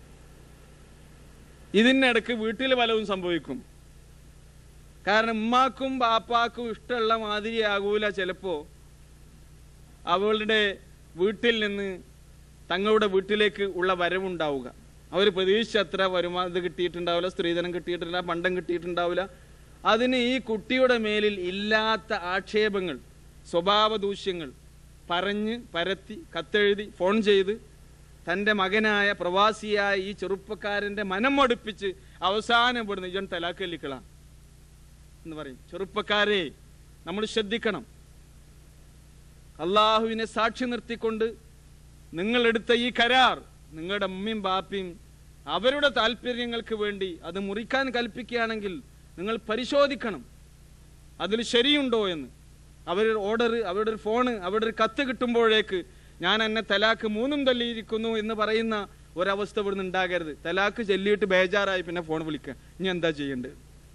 ഇതിനിടക്ക് വീട്ടിൽ പലതും സംഭവിക്കും കാരണം ഉമ്മാക്കും ബാപ്പാക്കും ഇഷ്ടമുള്ള മാതിരിയാകൂല ചിലപ്പോ അവളുടെ വീട്ടിൽ നിന്ന് തങ്ങളുടെ വീട്ടിലേക്ക് ഉള്ള വരവുണ്ടാവുക അവർ പ്രതീക്ഷിച്ചത്ര വരുമാനം ഇത് കിട്ടിയിട്ടുണ്ടാവില്ല സ്ത്രീധനം കിട്ടിയിട്ടുണ്ടാവില്ല പണ്ടം കിട്ടിയിട്ടുണ്ടാവില്ല അതിന് ഈ കുട്ടിയുടെ മേലിൽ ഇല്ലാത്ത ആക്ഷേപങ്ങൾ സ്വഭാവ ദൂഷ്യങ്ങൾ പറഞ്ഞ് പരത്തി കത്തെഴുതി ഫോൺ ചെയ്ത് തൻ്റെ മകനായ പ്രവാസിയായ ഈ ചെറുപ്പക്കാരൻ്റെ മനം മടുപ്പിച്ച് അവസാനം ഇവിടുന്ന് ഇജൻ തലാക്കല്ലിക്കള എന്ന് പറയും ചെറുപ്പക്കാരെ നമ്മൾ ശ്രദ്ധിക്കണം അള്ളാഹുവിനെ സാക്ഷി നിർത്തിക്കൊണ്ട് നിങ്ങൾ എടുത്ത ഈ കരാർ നിങ്ങളുടെ അമ്മയും ബാപ്പയും അവരുടെ താല്പര്യങ്ങൾക്ക് വേണ്ടി അത് മുറിക്കാൻ കൽപ്പിക്കുകയാണെങ്കിൽ നിങ്ങൾ പരിശോധിക്കണം അതിൽ ശരിയുണ്ടോ എന്ന് അവരുടെ ഓർഡർ അവരുടെ ഒരു ഫോണ് അവരുടെ ഒരു കത്ത് കിട്ടുമ്പോഴേക്ക് ഞാൻ എന്നെ തലാക്ക് മൂന്നും തല്ലിയിരിക്കുന്നു എന്ന് പറയുന്ന ഒരവസ്ഥ ഇവിടുന്ന് ഉണ്ടാകരുത് തലാക്ക് ചൊല്ലിയിട്ട് ബേജാറായി പിന്നെ ഫോൺ വിളിക്കുക ഇനി എന്താ ചെയ്യേണ്ടത്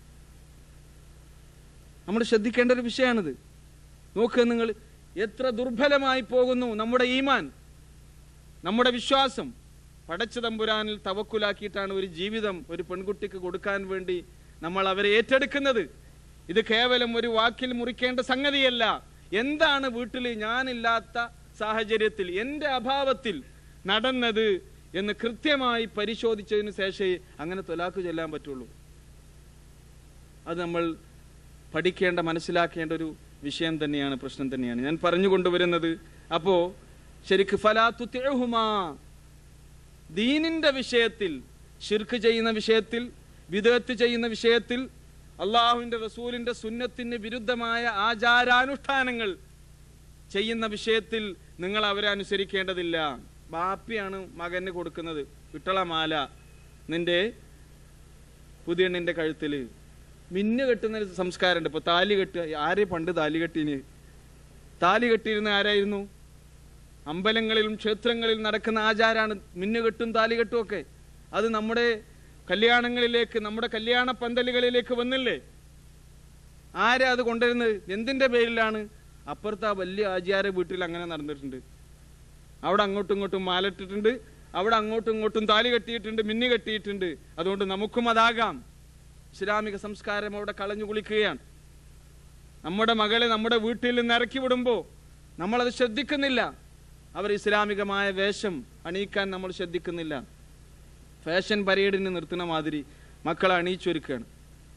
നമ്മൾ ശ്രദ്ധിക്കേണ്ട ഒരു വിഷയമാണിത് നോക്കുക നിങ്ങൾ എത്ര ദുർബലമായി പോകുന്നു നമ്മുടെ ഈമാൻ നമ്മുടെ വിശ്വാസം പടച്ച തമ്പുരാനിൽ തവക്കുലാക്കിയിട്ടാണ് ഒരു ജീവിതം ഒരു പെൺകുട്ടിക്ക് കൊടുക്കാൻ വേണ്ടി നമ്മൾ അവരെ ഏറ്റെടുക്കുന്നത് ഇത് കേവലം ഒരു വാക്കിൽ മുറിക്കേണ്ട സംഗതിയല്ല എന്താണ് വീട്ടിൽ ഞാനില്ലാത്ത സാഹചര്യത്തിൽ എൻ്റെ അഭാവത്തിൽ നടന്നത് എന്ന് കൃത്യമായി പരിശോധിച്ചതിന് ശേഷമേ അങ്ങനെ തൊലാക്ക് ചൊല്ലാൻ പറ്റുള്ളൂ അത് നമ്മൾ പഠിക്കേണ്ട മനസ്സിലാക്കേണ്ട ഒരു വിഷയം തന്നെയാണ് പ്രശ്നം തന്നെയാണ് ഞാൻ പറഞ്ഞു കൊണ്ടുവരുന്നത് അപ്പോ ശരിക്ക് ഫലാത്തു തിഴഹുമാ ദീനിന്റെ വിഷയത്തിൽ ഷിർക്ക് ചെയ്യുന്ന വിഷയത്തിൽ വിദഗത്ത് ചെയ്യുന്ന വിഷയത്തിൽ അള്ളാഹുവിന്റെ റസൂലിന്റെ സുന്നത്തിന് വിരുദ്ധമായ ആചാരാനുഷ്ഠാനങ്ങൾ ചെയ്യുന്ന വിഷയത്തിൽ നിങ്ങൾ അവരെ അനുസരിക്കേണ്ടതില്ല ബാപ്പിയാണ് മകന് കൊടുക്കുന്നത് വിട്ടളമാല നിന്റെ പുതിയണ്ണിന്റെ കഴുത്തില് മിന്നു കെട്ടുന്ന ഒരു സംസ്കാരമുണ്ട് ഇപ്പൊ താലി കെട്ടുക ആരെ പണ്ട് താലി കെട്ടീന് താലി കെട്ടിയിരുന്ന ആരായിരുന്നു അമ്പലങ്ങളിലും ക്ഷേത്രങ്ങളിലും നടക്കുന്ന ആചാരാണ് മിന്നുകെട്ടും താലികെട്ടും ഒക്കെ അത് നമ്മുടെ കല്യാണങ്ങളിലേക്ക് നമ്മുടെ കല്യാണ പന്തലുകളിലേക്ക് വന്നില്ലേ ആരാ അത് കൊണ്ടുവരുന്നത് എന്തിന്റെ പേരിലാണ് അപ്പുറത്ത് ആ വലിയ ആചാര വീട്ടിൽ അങ്ങനെ നടന്നിട്ടുണ്ട് അവിടെ അങ്ങോട്ടും ഇങ്ങോട്ടും മാലട്ടിട്ടുണ്ട് അവിടെ അങ്ങോട്ടും ഇങ്ങോട്ടും താലി കെട്ടിയിട്ടുണ്ട് മിന്നു കെട്ടിയിട്ടുണ്ട് അതുകൊണ്ട് നമുക്കും അതാകാം ഇസ്ലാമിക സംസ്കാരം അവിടെ കളഞ്ഞു കുളിക്കുകയാണ് നമ്മുടെ മകളെ നമ്മുടെ വീട്ടിൽ നിന്ന് ഇറക്കി വിടുമ്പോൾ നമ്മളത് ശ്രദ്ധിക്കുന്നില്ല അവർ ഇസ്ലാമികമായ വേഷം അണിയിക്കാൻ നമ്മൾ ശ്രദ്ധിക്കുന്നില്ല ഫാഷൻ പരേഡിന് നിർത്തുന്ന മാതിരി മക്കളെ അണിയിച്ചൊരുക്കുകയാണ്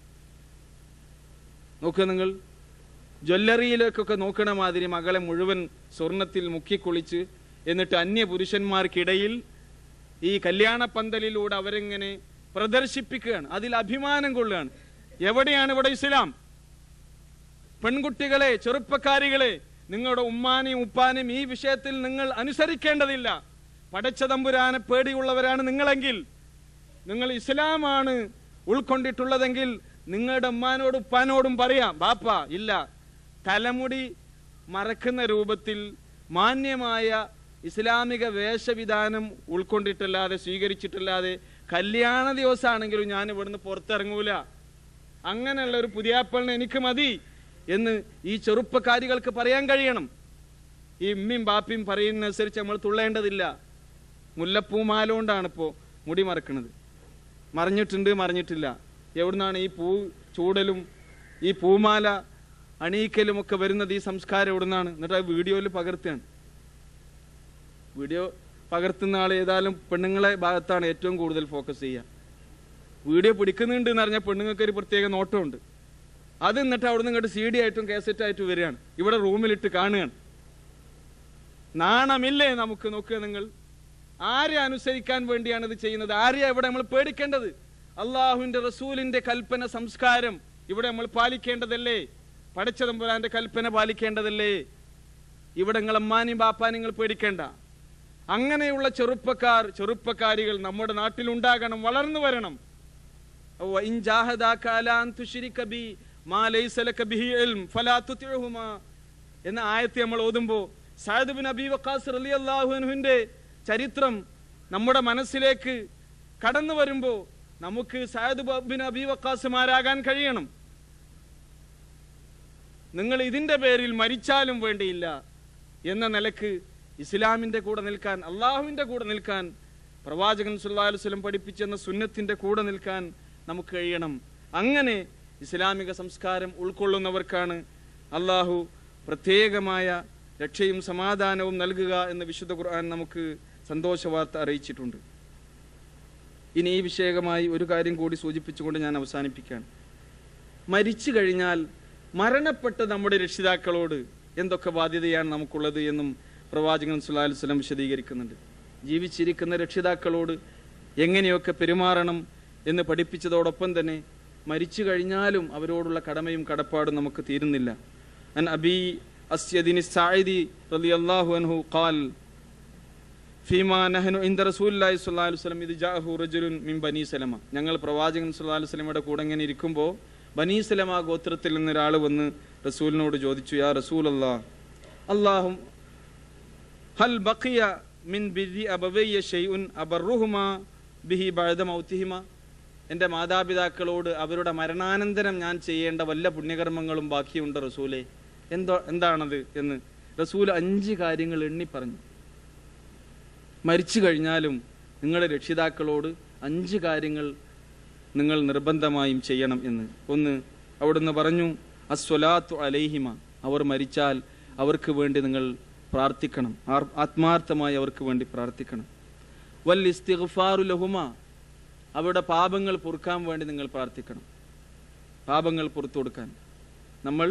നോക്കുക നിങ്ങൾ ജ്വല്ലറിയിലേക്കൊക്കെ നോക്കണ മാതിരി മകളെ മുഴുവൻ സ്വർണത്തിൽ മുക്കിക്കുളിച്ച് എന്നിട്ട് അന്യ പുരുഷന്മാർക്കിടയിൽ ഈ കല്യാണ പന്തലിലൂടെ അവരെങ്ങനെ പ്രദർശിപ്പിക്കുകയാണ് അതിൽ അഭിമാനം കൊള്ളുകയാണ് എവിടെയാണ് ഇവിടെ ഇസ്ലാം പെൺകുട്ടികളെ ചെറുപ്പക്കാരികളെ നിങ്ങളുടെ ഉമ്മാനെയും ഉപ്പാനെയും ഈ വിഷയത്തിൽ നിങ്ങൾ അനുസരിക്കേണ്ടതില്ല പടച്ച തമ്പുരാനെ പേടിയുള്ളവരാണ് നിങ്ങളെങ്കിൽ നിങ്ങൾ ഇസ്ലാമാണ് ഉൾക്കൊണ്ടിട്ടുള്ളതെങ്കിൽ നിങ്ങളുടെ ഉമ്മാനോടും ഉപ്പാനോടും പറയാം ബാപ്പ ഇല്ല തലമുടി മറക്കുന്ന രൂപത്തിൽ മാന്യമായ ഇസ്ലാമിക വേഷവിധാനം ഉൾക്കൊണ്ടിട്ടല്ലാതെ സ്വീകരിച്ചിട്ടല്ലാതെ കല്യാണ ദിവസമാണെങ്കിലും ഞാൻ ഇവിടുന്ന് പുറത്തിറങ്ങൂല അങ്ങനെയുള്ള ഒരു പുതിയാപ്പളിനെ എനിക്ക് മതി എന്ന് ഈ ചെറുപ്പക്കാരികൾക്ക് പറയാൻ കഴിയണം ഈ ഉമ്മയും ബാപ്പയും പറയുന്നതനുസരിച്ച് നമ്മൾ തുള്ളേണ്ടതില്ല മുല്ലപ്പൂമാല കൊണ്ടാണ് ഇപ്പോൾ മുടി മറക്കുന്നത് മറിഞ്ഞിട്ടുണ്ട് മറിഞ്ഞിട്ടില്ല എവിടുന്നാണ് ഈ പൂ ചൂടലും ഈ പൂമാല അണിയിക്കലും ഒക്കെ വരുന്നത് ഈ സംസ്കാരം എവിടുന്നാണ് എന്നിട്ട് ആ വീഡിയോയിൽ പകർത്തുകയാണ് വീഡിയോ പകർത്തുന്ന ആൾ ഏതായാലും പെണ്ണുങ്ങളെ ഭാഗത്താണ് ഏറ്റവും കൂടുതൽ ഫോക്കസ് ചെയ്യുക വീഡിയോ പിടിക്കുന്നുണ്ട് എന്ന് പറഞ്ഞാൽ പെണ്ണുങ്ങൾക്ക് ഒരു പ്രത്യേക നോട്ടമുണ്ട് അത് എന്നിട്ട് അവിടെ നിന്ന് ഇങ്ങോട്ട് സി ഡി ആയിട്ടും കാസറ്റ് ആയിട്ടും വരികയാണ് ഇവിടെ റൂമിലിട്ട് കാണുകയാണ് നാണമില്ലേ നമുക്ക് നോക്കുക നിങ്ങൾ ആരെ അനുസരിക്കാൻ വേണ്ടിയാണ് ഇത് ചെയ്യുന്നത് ആരെയാ ഇവിടെ നമ്മൾ പേടിക്കേണ്ടത് അള്ളാഹുവിന്റെ റസൂലിന്റെ കൽപ്പന സംസ്കാരം ഇവിടെ നമ്മൾ പാലിക്കേണ്ടതല്ലേ പടച്ചതമ്പുരാന്റെ കൽപ്പന പാലിക്കേണ്ടതല്ലേ ഇവിടെ നിങ്ങൾ അമ്മാനും ബാപ്പാനും നിങ്ങൾ പേടിക്കേണ്ട അങ്ങനെയുള്ള ചെറുപ്പക്കാർ ചെറുപ്പക്കാരികൾ നമ്മുടെ നാട്ടിൽ ഉണ്ടാകണം വളർന്നു വരണം وإن جاهداك على أن تشرك بي ما ليس لك به علم فلا تطعهما എന്ന ആയത്തെ നമ്മൾ ഓതുമ്പോൾ സാദ് ബിൻ അബി വക്കാസ് റളിയല്ലാഹു അൻഹുവിന്റെ ചരിത്രം നമ്മുടെ മനസ്സിലേക്ക് കടന്നു വരുമ്പോൾ നമുക്ക് സാദ് ബിൻ അബി വക്കാസുമാരാകാൻ കഴിയണം നിങ്ങൾ ഇതിന്റെ പേരിൽ മരിച്ചാലും വേണ്ടിയില്ല എന്ന നിലക്ക് ഇസ്ലാമിന്റെ കൂടെ നിൽക്കാൻ അള്ളാഹുവിന്റെ കൂടെ നിൽക്കാൻ പ്രവാചകൻ സല്ലല്ലാഹു അലൈഹി വസല്ലം പഠിപ്പിച്ചെന്ന സുന്നത്തിന്റെ കൂടെ നിൽക്കാൻ നമുക്ക് കഴിയണം അങ്ങനെ ഇസ്ലാമിക സംസ്കാരം ഉൾക്കൊള്ളുന്നവർക്കാണ് അള്ളാഹു പ്രത്യേകമായ രക്ഷയും സമാധാനവും നൽകുക എന്ന് വിശുദ്ധ ഖുർആൻ നമുക്ക് സന്തോഷ വാർത്ത അറിയിച്ചിട്ടുണ്ട് ഇനി ഈ വിഷയകമായി ഒരു കാര്യം കൂടി സൂചിപ്പിച്ചുകൊണ്ട് ഞാൻ അവസാനിപ്പിക്കുകയാണ് മരിച്ചു കഴിഞ്ഞാൽ മരണപ്പെട്ട നമ്മുടെ രക്ഷിതാക്കളോട് എന്തൊക്കെ ബാധ്യതയാണ് നമുക്കുള്ളത് എന്നും പ്രവാചകൻ സുല്ലാ വസ്ലം വിശദീകരിക്കുന്നുണ്ട് ജീവിച്ചിരിക്കുന്ന രക്ഷിതാക്കളോട് എങ്ങനെയൊക്കെ പെരുമാറണം എന്ന് പഠിപ്പിച്ചതോടൊപ്പം തന്നെ മരിച്ചു കഴിഞ്ഞാലും അവരോടുള്ള കടമയും കടപ്പാടും നമുക്ക് തീരുന്നില്ല അൻ അബി അസ്യദിനി സായിദി റളിയല്ലാഹു അൻഹു ഖാൽ ഫീമാ നഹനു ഇന്ദ റസൂലുള്ളാഹി സ്വല്ലല്ലാഹു അലൈഹി വസല്ലം ഇത് ജാഹു റജുലുൻ മിൻ ബനി സലമ ഞങ്ങൾ പ്രവാചകൻ സ്വല്ലല്ലാഹു അലൈഹി വസല്ലമയുടെ കൂടെ ഇങ്ങനെ ഇരിക്കുമ്പോൾ ബനി സലമ ഗോത്രത്തിൽ നിന്ന് ഒരാൾ വന്ന് റസൂലിനോട് ചോദിച്ചു യാ റസൂലല്ലാ അല്ലാഹും ഹൽ ബഖിയ മിൻ ബിരി അബവയ്യ ഷൈഉൻ അബറുഹുമാ ബിഹി ബഅദ മൗതിഹിമ എൻ്റെ മാതാപിതാക്കളോട് അവരുടെ മരണാനന്തരം ഞാൻ ചെയ്യേണ്ട വല്ല പുണ്യകർമ്മങ്ങളും ബാക്കിയുണ്ട് റസൂലെ എന്തോ എന്താണത് എന്ന് റസൂൽ അഞ്ച് കാര്യങ്ങൾ എണ്ണി പറഞ്ഞു മരിച്ചു കഴിഞ്ഞാലും നിങ്ങളുടെ രക്ഷിതാക്കളോട് അഞ്ച് കാര്യങ്ങൾ നിങ്ങൾ നിർബന്ധമായും ചെയ്യണം എന്ന് ഒന്ന് അവിടുന്ന് പറഞ്ഞു അസ്വലാത്തു അലൈഹിമ അവർ മരിച്ചാൽ അവർക്ക് വേണ്ടി നിങ്ങൾ പ്രാർത്ഥിക്കണം ആർ- ആത്മാർത്ഥമായി അവർക്ക് വേണ്ടി പ്രാർത്ഥിക്കണം വൽ ഇസ്തിഗ്ഫാറു ലഹുമ അവരുടെ പാപങ്ങൾ പൊറുക്കാൻ വേണ്ടി നിങ്ങൾ പ്രാർത്ഥിക്കണം പാപങ്ങൾ പുറത്തു കൊടുക്കാൻ നമ്മൾ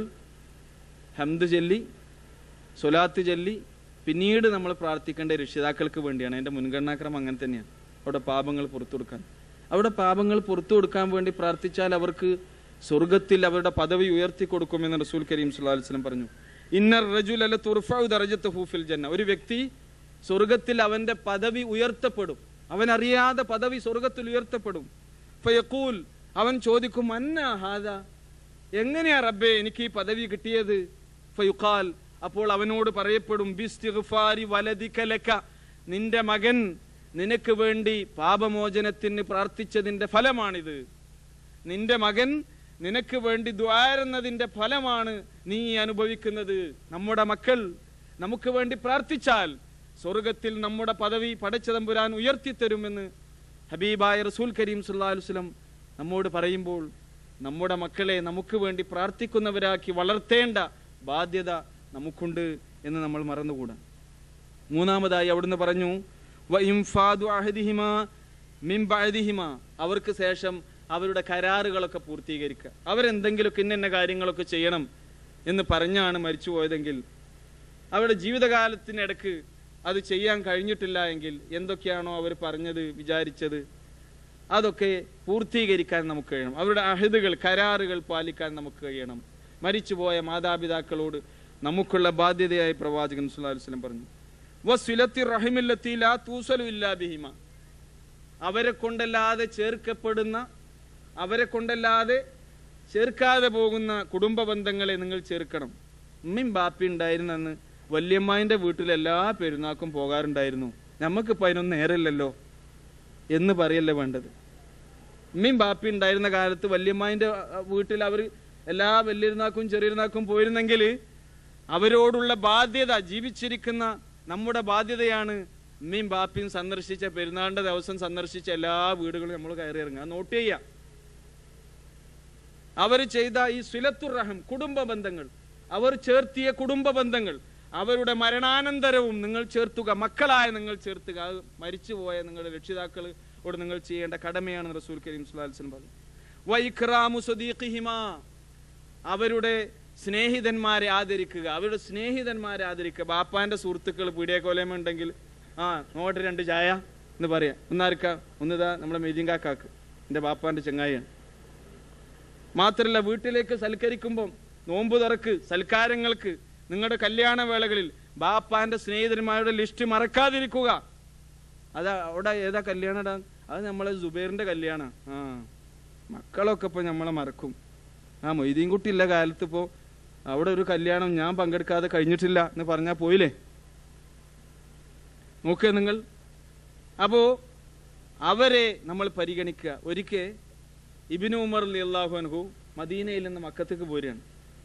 ഹംദ് ചൊല്ലി സ്വലാത്ത് ചൊല്ലി പിന്നീട് നമ്മൾ പ്രാർത്ഥിക്കേണ്ട രക്ഷിതാക്കൾക്ക് വേണ്ടിയാണ് അതിന്റെ മുൻഗണനാക്രമം അങ്ങനെ തന്നെയാണ് അവിടെ പാപങ്ങൾ പുറത്തു കൊടുക്കാൻ അവിടെ പാപങ്ങൾ പുറത്തു കൊടുക്കാൻ വേണ്ടി പ്രാർത്ഥിച്ചാൽ അവർക്ക് സ്വർഗത്തിൽ അവരുടെ പദവി ഉയർത്തി കൊടുക്കുമെന്ന് റസൂൽ കരീം സുല്ലാ വസ്ലം പറഞ്ഞു ഇന്നർ റജുൽ അല്ല തുർഫു ദറജത്ത് ഹൂഫിൽ ജന്ന ഒരു വ്യക്തി സ്വർഗത്തിൽ അവന്റെ പദവി ഉയർത്തപ്പെടും അവൻ അറിയാതെ പദവി സ്വർഗത്തിൽ ഉയർത്തപ്പെടും ഫയഖൂൽ അവൻ ചോദിക്കും അന്ന ഹാദ എങ്ങനെയാ റബ്ബേ എനിക്ക് ഈ പദവി കിട്ടിയത് ഫയുഖാൽ അപ്പോൾ അവനോട് പറയപ്പെടും ബിസ്തിഗ്ഫാരി വലദിക ലക നിന്റെ മകൻ നിനക്ക് വേണ്ടി പാപമോചനത്തിന് പ്രാർത്ഥിച്ചതിന്റെ ഫലമാണിത് നിന്റെ മകൻ നിനക്ക് വേണ്ടി ദ്വാരുന്നതിന്റെ ഫലമാണ് നീ അനുഭവിക്കുന്നത് നമ്മുടെ മക്കൾ നമുക്ക് വേണ്ടി പ്രാർത്ഥിച്ചാൽ സ്വർഗത്തിൽ നമ്മുടെ പദവി പടച്ചതമ്പുരാൻ ഉയർത്തിത്തരുമെന്ന് ഹബീബായ റസൂൽ കരീം സല്ലല്ലാഹു അലൈഹി വസല്ലം നമ്മോട് പറയുമ്പോൾ നമ്മുടെ മക്കളെ നമുക്ക് വേണ്ടി പ്രാർത്ഥിക്കുന്നവരാക്കി വളർത്തേണ്ട ബാധ്യത നമുക്കുണ്ട് എന്ന് നമ്മൾ മറന്നുകൂടാ മൂന്നാമതായി അവിടുന്ന് പറഞ്ഞു "വ ഇംഫാദു അഹദിഹിമ മിൻ ബഅദിഹിമ." അവർക്ക് ശേഷം അവരുടെ കരാറുകളൊക്കെ പൂർത്തീകരിക്കുക അവരെന്തെങ്കിലുമൊക്കെ ഇന്ന ഇന്ന കാര്യങ്ങളൊക്കെ ചെയ്യണം എന്ന് പറഞ്ഞാണ് മരിച്ചു പോയതെങ്കിൽ അവരുടെ ജീവിതകാലത്തിനിടക്ക് അത് ചെയ്യാൻ കഴിഞ്ഞിട്ടില്ല എങ്കിൽ എന്തൊക്കെയാണോ അവർ പറഞ്ഞത് വിചാരിച്ചത് അതൊക്കെ പൂർത്തീകരിക്കാൻ നമുക്ക് കഴിയണം അവരുടെ അഹിതുകൾ കരാറുകൾ പാലിക്കാൻ നമുക്ക് കഴിയണം മരിച്ചുപോയ മാതാപിതാക്കളോട് നമുക്കുള്ള ബാധ്യതയായി പ്രവാചകൻ സുല്ലല്ലാഹു അലൈഹി വസല്ലം പറഞ്ഞു വസ്വിലത്തി റഹിമില്ലത്തി ലാ തൂസലു ഇല്ലാ ബിഹിമ അവരെ കൊണ്ടല്ലാതെ ചേർക്കപ്പെടുന്ന അവരെ കൊണ്ടല്ലാതെ ചേർക്കാതെ പോകുന്ന കുടുംബ ബന്ധങ്ങളെ നിങ്ങൾ ചേർക്കണം ഉമ്മയും ബാപ്പി ഉണ്ടായിരുന്നെന്ന് വല്യമ്മായിന്റെ വീട്ടിൽ എല്ലാ പെരുന്നാക്കും പോകാറുണ്ടായിരുന്നു നമുക്കിപ്പോൾ അതിനൊന്നും നേരമില്ലല്ലോ എന്ന് പറയല്ലേ വേണ്ടത് ഉമ്മയും ബാപ്പി ഉണ്ടായിരുന്ന കാലത്ത് വല്യമ്മായിന്റെ അഹ്, വീട്ടിൽ അവർ എല്ലാ വലിയിരുന്നാക്കും ചെറിയിരുന്നാക്കും പോയിരുന്നെങ്കിൽ അവരോടുള്ള ബാധ്യത ജീവിച്ചിരിക്കുന്ന നമ്മുടെ ബാധ്യതയാണ് ഉമ്മയും ബാപ്പിയും സന്ദർശിച്ച പെരുന്നാളിന്റെ ദിവസം സന്ദർശിച്ച എല്ലാ വീടുകളും നമ്മൾ കയറി ഇറങ്ങുക അത് നോട്ട് ചെയ്യാം അവർ ചെയ്ത ഈ സുലത്തുർ റഹം കുടുംബ ബന്ധങ്ങൾ അവർ ചേർത്തിയ കുടുംബ ബന്ധങ്ങൾ അവരുടെ മരണാനന്തരവും നിങ്ങൾ ചേർത്തുക മക്കളായ നിങ്ങൾ ചേർത്തുക അത് മരിച്ചുപോയ നിങ്ങളുടെ രക്ഷിതാക്കളോട് നിങ്ങൾ ചെയ്യേണ്ട കടമയാണ് റസൂൽ കരീം സുല്ലാസ്ലം പറഞ്ഞു വൈഖ്റാമു സദീഖിഹിമ അവരുടെ സ്നേഹിതന്മാരെ ആദരിക്കുക അവരുടെ സ്നേഹിതന്മാരെ ആദരിക്കുക ബാപ്പാന്റെ സുഹൃത്തുക്കൾ പീഡിയക്കോലമ ഉണ്ടെങ്കിൽ ആ നോട്ട് രണ്ട് ചായ എന്ന് പറയാം ഒന്നാർക്ക ഒന്നിതാ നമ്മുടെ മെജിങ്കാക്കാക്ക് എൻ്റെ ബാപ്പാന്റെ ചങ്ങായിയാണ് മാത്രല്ല വീട്ടിലേക്ക് സൽക്കരിക്കുമ്പം നോമ്പ് തുറക്ക് സൽക്കാരങ്ങൾക്ക് നിങ്ങളുടെ കല്യാണ വേളകളിൽ ബാപ്പാന്റെ സ്നേഹിതന്മാരുടെ ലിസ്റ്റ് മറക്കാതിരിക്കുക അതാ അവിടെ ഏതാ കല്യാണടാ അത് നമ്മളെ ജുബൈറിന്റെ കല്യാണ ആ മക്കളൊക്കെ ഇപ്പൊ നമ്മളെ മറക്കും ആ മൊയ്തീൻ കുട്ടി ഇല്ല കാലത്ത് ഇപ്പോ അവിടെ ഒരു കല്യാണം ഞാൻ പങ്കെടുക്കാതെ കഴിഞ്ഞിട്ടില്ല എന്ന് പറഞ്ഞാൽ പോയില്ലേ നോക്കുക നിങ്ങൾ അപ്പോ അവരെ നമ്മൾ പരിഗണിക്കുക ഒരിക്കൽ ഇബിനു ഉമർ അള്ളാഹു അൻഹു മദീനയിൽ നിന്ന് മക്കത്തേക്ക് പോരുകയാണ്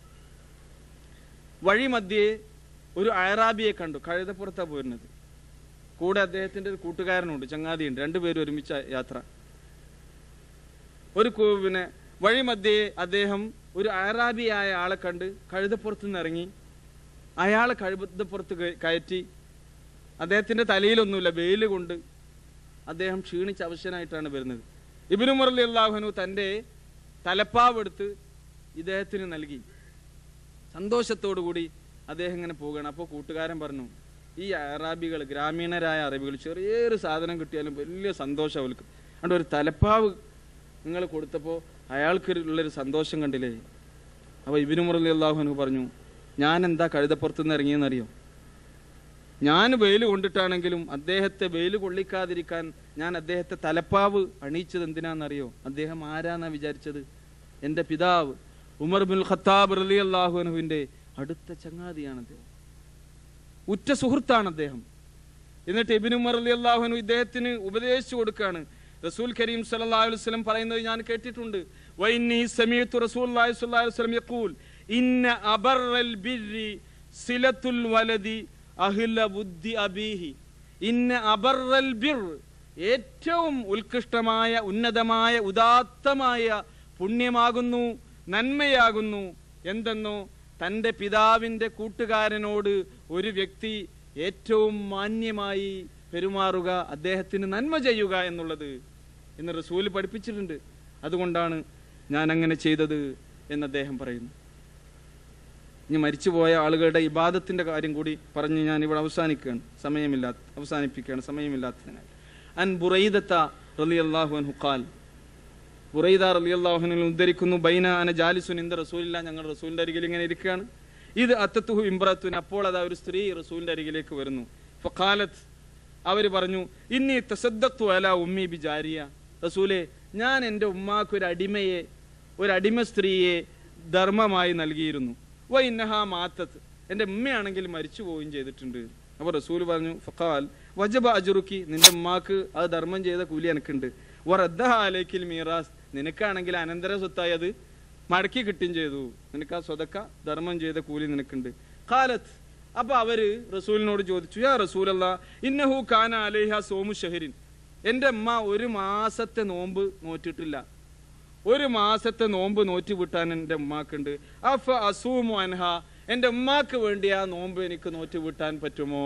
വഴി മധ്യേ ഒരു അയറാബിയെ കണ്ടു കഴുതപ്പുറത്താണ് പോരുന്നത് കൂടെ അദ്ദേഹത്തിന്റെ ഒരു കൂട്ടുകാരനുണ്ട് ചങ്ങാതിയുണ്ട് രണ്ടുപേരും ഒരുമിച്ച യാത്ര ഒരു കു- പിന്നെ വഴി മധ്യേ അദ്ദേഹം ഒരു അയറാബിയായ ആളെ കണ്ട് കഴുതപ്പുറത്ത് നിന്ന് ഇറങ്ങി അയാളെ കഴുതപ്പുറത്ത് കയ- കയറ്റി അദ്ദേഹത്തിന്റെ തലയിലൊന്നുമില്ല വെയിൽ കൊണ്ട് അദ്ദേഹം ക്ഷീണിച്ച് അവശനായിട്ടാണ് വരുന്നത് ഇബിനു മുറലി അള്ളാഹുനു തന്റെ തലപ്പാവ് എടുത്ത് ഇദ്ദേഹത്തിന് നൽകി സന്തോഷത്തോടു കൂടി അദ്ദേഹം ഇങ്ങനെ പോവുകയാണ് അപ്പോൾ കൂട്ടുകാരൻ പറഞ്ഞു ഈ അറാബികൾ ഗ്രാമീണരായ അറബികൾ ചെറിയൊരു സാധനം കിട്ടിയാലും വലിയ സന്തോഷം അവർക്ക് അതുകൊണ്ട് ഒരു തലപ്പാവ് നിങ്ങൾ കൊടുത്തപ്പോൾ അയാൾക്ക് ഉള്ളൊരു സന്തോഷം കണ്ടില്ലേ അപ്പോൾ ഇബിനു മുറലി അള്ളാഹുനു പറഞ്ഞു ഞാൻ എന്താ കഴുതപ്പുറത്തുനിന്ന് ഇറങ്ങിയെന്നറിയോ ഞാൻ വെയിൽ കൊണ്ടിട്ടാണെങ്കിലും അദ്ദേഹത്തെ വെയിൽ കൊള്ളിക്കാതിരിക്കാൻ ഞാൻ അദ്ദേഹത്തെ തലപ്പാവ് അണിയിച്ചത് എന്തിനാണെന്നറിയോ അദ്ദേഹം ആരാന്നാ വിചാരിച്ചത് എൻ്റെ പിതാവ് ഉമർ ബിൻ ഖത്താബ് റലി അള്ളാഹുനുവിൻ്റെ അടുത്ത ചങ്ങാതിയാണ് അദ്ദേഹം ഉറ്റ സുഹൃത്താണ് അദ്ദേഹം എന്നിട്ട് ഇബിൻ ഉമർ അലി അള്ളാഹുനു ഇദ്ദേഹത്തിന് ഉപദേശിച്ചു കൊടുക്കുകയാണ് റസൂൽ കരീം സല്ലല്ലാഹു അലൈഹി വസല്ലം പറയുന്നത് ഞാൻ കേട്ടിട്ടുണ്ട് വൈന്നി സമീഅത്തു റസൂലുള്ളാഹി സ്വല്ലല്ലാഹു അലൈഹി വസല്ലം യഖൂൽ ഇന്ന അബറൽ ബിർരി സിലത്തുൽ വലദി അഹ്ല ബുദ്ധി അബീഹി ഇന്ന അബറൽ ബിർ ഏറ്റവും ഉത്കൃഷ്ടമായ ഉന്നതമായ ഉദാത്തമായ പുണ്യമാകുന്നു നന്മയാകുന്നു എന്തെന്നോ തന്റെ പിതാവിന്റെ കൂട്ടുകാരനോട് ഒരു വ്യക്തി ഏറ്റവും മാന്യമായി പെരുമാറുക അദ്ദേഹത്തിന് നന്മ ചെയ്യുക എന്നുള്ളത് എന്ന് റസൂല് പഠിപ്പിച്ചിട്ടുണ്ട് അതുകൊണ്ടാണ് ഞാൻ അങ്ങനെ ചെയ്തത് എന്ന് അദ്ദേഹം പറയുന്നു ഇനി മരിച്ചുപോയ ആളുകളുടെ ഇബാദത്തിന്റെ കാര്യം കൂടി പറഞ്ഞ് ഞാൻ ഇവിടെ അവസാനിക്കുകയാണ് സമയമില്ലാത്ത അവസാനിപ്പിക്കുകയാണ് സമയമില്ലാത്തതിനാൽ അൻ ബുറൈദത്ത റളിയല്ലാഹു അൻഹു ഖാൽ ബുറൈദ റളിയല്ലാഹുവിനെ ഉദ്ധരിക്കുന്നു ബൈന അന ജാലിസുൻ ഇന്ദ റസൂലില്ല ഞങ്ങൾ റസൂലിന്റെ അരികിൽ ഇങ്ങനെ ഇരിക്കുകയാണ് ഇത് അത്തത്തുഹു ഇമ്രത്തുൻ അപ്പോൾ അതാ ഒരു സ്ത്രീ റസൂലിന്റെ അരികിലേക്ക് വരുന്നു ഫഖാലത്ത് അവര് പറഞ്ഞു ഇന്നി തസദ്ദഖ്തു അല ഉമ്മി ബി ജാരിയ റസൂലെ ഞാൻ എൻ്റെ ഉമ്മാക്ക് ഒരു അടിമയെ ഒരു അടിമ സ്ത്രീയെ ധർമ്മമായി നൽകിയിരുന്നു വ ഇന്നഹ മാത്തത്ത് എൻ്റെ ഉമ്മയാണെങ്കിൽ മരിച്ചു പോവുകയും ചെയ്തിട്ടുണ്ട് അപ്പോൾ റസൂൽ പറഞ്ഞു ഫഖാൽ വജബ അജുറുക്കി നിന്റെ ഉമ്മാക്ക് അത് ധർമ്മം ചെയ്ത കൂലി എനിക്കുണ്ട് വറദ്ദഹ അലേക്കിൽ മീറാസ് നിനക്കാണെങ്കിൽ അനന്തര സ്വത്തായി അത് മടക്കി കിട്ടുകയും ചെയ്തു നിനക്ക് ആ സ്വതക്ക ധർമ്മം ചെയ്ത കൂലി നിനക്കുണ്ട് കാലത്ത് അപ്പൊ അവര് റസൂലിനോട് ചോദിച്ചു യാ റസൂലല്ല ഇന്നഹു കാന അലേഹ സോമു ഷഹരിൻ എന്റെ അമ്മ ഒരു മാസത്തെ നോമ്പ് നോറ്റിട്ടില്ല ഒരു മാസത്തെ നോമ്പ് നോറ്റി വിട്ടാൻ എൻ്റെ ഉമ്മാക്കുണ്ട് അഫ അസൂമു അൻഹ എൻ്റെ ഉമ്മാക്ക് വേണ്ടി ആ നോമ്പ് എനിക്ക് നോറ്റി വിട്ടാൻ പറ്റുമോ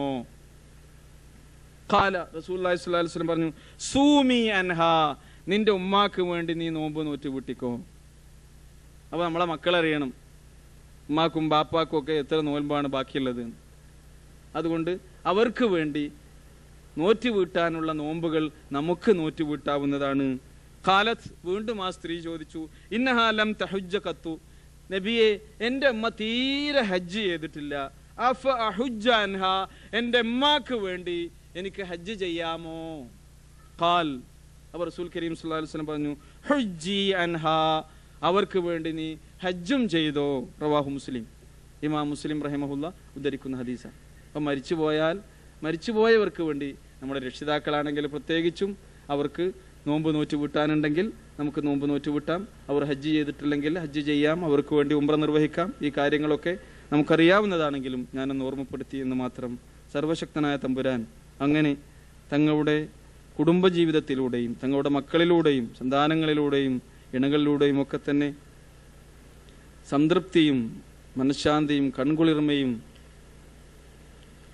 കാല റസൂല്ലി സ്വല്ലല്ലാഹു അലൈഹി വസല്ലം പറഞ്ഞു സൂമി അൻഹ നിന്റെ ഉമ്മാക്ക് വേണ്ടി നീ നോമ്പ് നോറ്റി വിട്ടിക്കോ അപ്പൊ നമ്മളെ മക്കളറിയണം ഉമ്മാക്കും ബാപ്പാക്കും ഒക്കെ എത്ര നോൽമ്പാണ് ബാക്കിയുള്ളത് എന്ന്. അതുകൊണ്ട് അവർക്ക് വേണ്ടി നോറ്റി വീട്ടാനുള്ള നോമ്പുകൾ നമുക്ക് നോറ്റി വീട്ടാവുന്നതാണ് കാലത്ത് വീണ്ടും ആ സ്ത്രീ ചോദിച്ചു ഇന്നഹാലം തഹുജ കത്തു നബിയെ എൻ്റെ അമ്മ തീരെ ഹജ്ജ് ചെയ്തിട്ടില്ല അഫ അഹുജ്ജ അൻഹ എൻ്റെ അമ്മക്ക് വേണ്ടി എനിക്ക് ഹജ്ജ് ചെയ്യാമോ കാൽ അവർ റസൂൽ കരീം സല്ലല്ലാഹു അലൈഹി വസല്ലം പറഞ്ഞു ഹുജ്ജി അൻഹ അവർക്ക് വേണ്ടി നീ ഹജ്ജും ചെയ്തോ റവാഹു മുസ്ലിം ഇമാം മുസ്ലിം റഹിമഹുല്ല ഉദ്ധരിക്കുന്ന ഹദീസ അപ്പം മരിച്ചു പോയാൽ മരിച്ചുപോയവർക്ക് വേണ്ടി നമ്മുടെ രക്ഷിതാക്കളാണെങ്കിൽ പ്രത്യേകിച്ചും അവർക്ക് നോമ്പ് നോറ്റ് വീട്ടാനുണ്ടെങ്കിൽ നമുക്ക് നോമ്പ് നോറ്റ് വീട്ടാം അവർ ഹജ്ജ് ചെയ്തിട്ടില്ലെങ്കിൽ ഹജ്ജ് ചെയ്യാം അവർക്ക് വേണ്ടി ഉംറ നിർവഹിക്കാം ഈ കാര്യങ്ങളൊക്കെ നമുക്കറിയാവുന്നതാണെങ്കിലും ഞാനൊന്ന് ഓർമ്മപ്പെടുത്തി എന്ന് മാത്രം സർവശക്തനായ തമ്പുരാൻ അങ്ങനെ തങ്ങളുടെ കുടുംബജീവിതത്തിലൂടെയും തങ്ങളുടെ മക്കളിലൂടെയും സന്താനങ്ങളിലൂടെയും ഇണകളിലൂടെയും ഒക്കെ തന്നെ സംതൃപ്തിയും മനഃശാന്തിയും കൺകുളിർമയും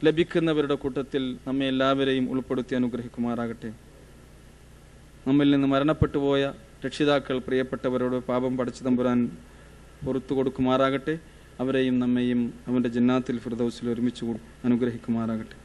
ലഭിക്കുന്നവരുടെ കൂട്ടത്തിൽ നമ്മെ എല്ലാവരെയും ഉൾപ്പെടുത്തി അനുഗ്രഹിക്കുമാറാകട്ടെ നമ്മിൽ നിന്ന് മരണപ്പെട്ടു പോയ രക്ഷിതാക്കൾ പ്രിയപ്പെട്ടവരോട് പാപം പഠിച്ചു തമ്പുരാൻ പുറത്തു കൊടുക്കുമാറാകട്ടെ അവരെയും നമ്മെയും അവൻ്റെ ജന്നാത്തിൽ ഫിർദൗസിൽ ഒരുമിച്ച് കൂടു- അനുഗ്രഹിക്കുമാറാകട്ടെ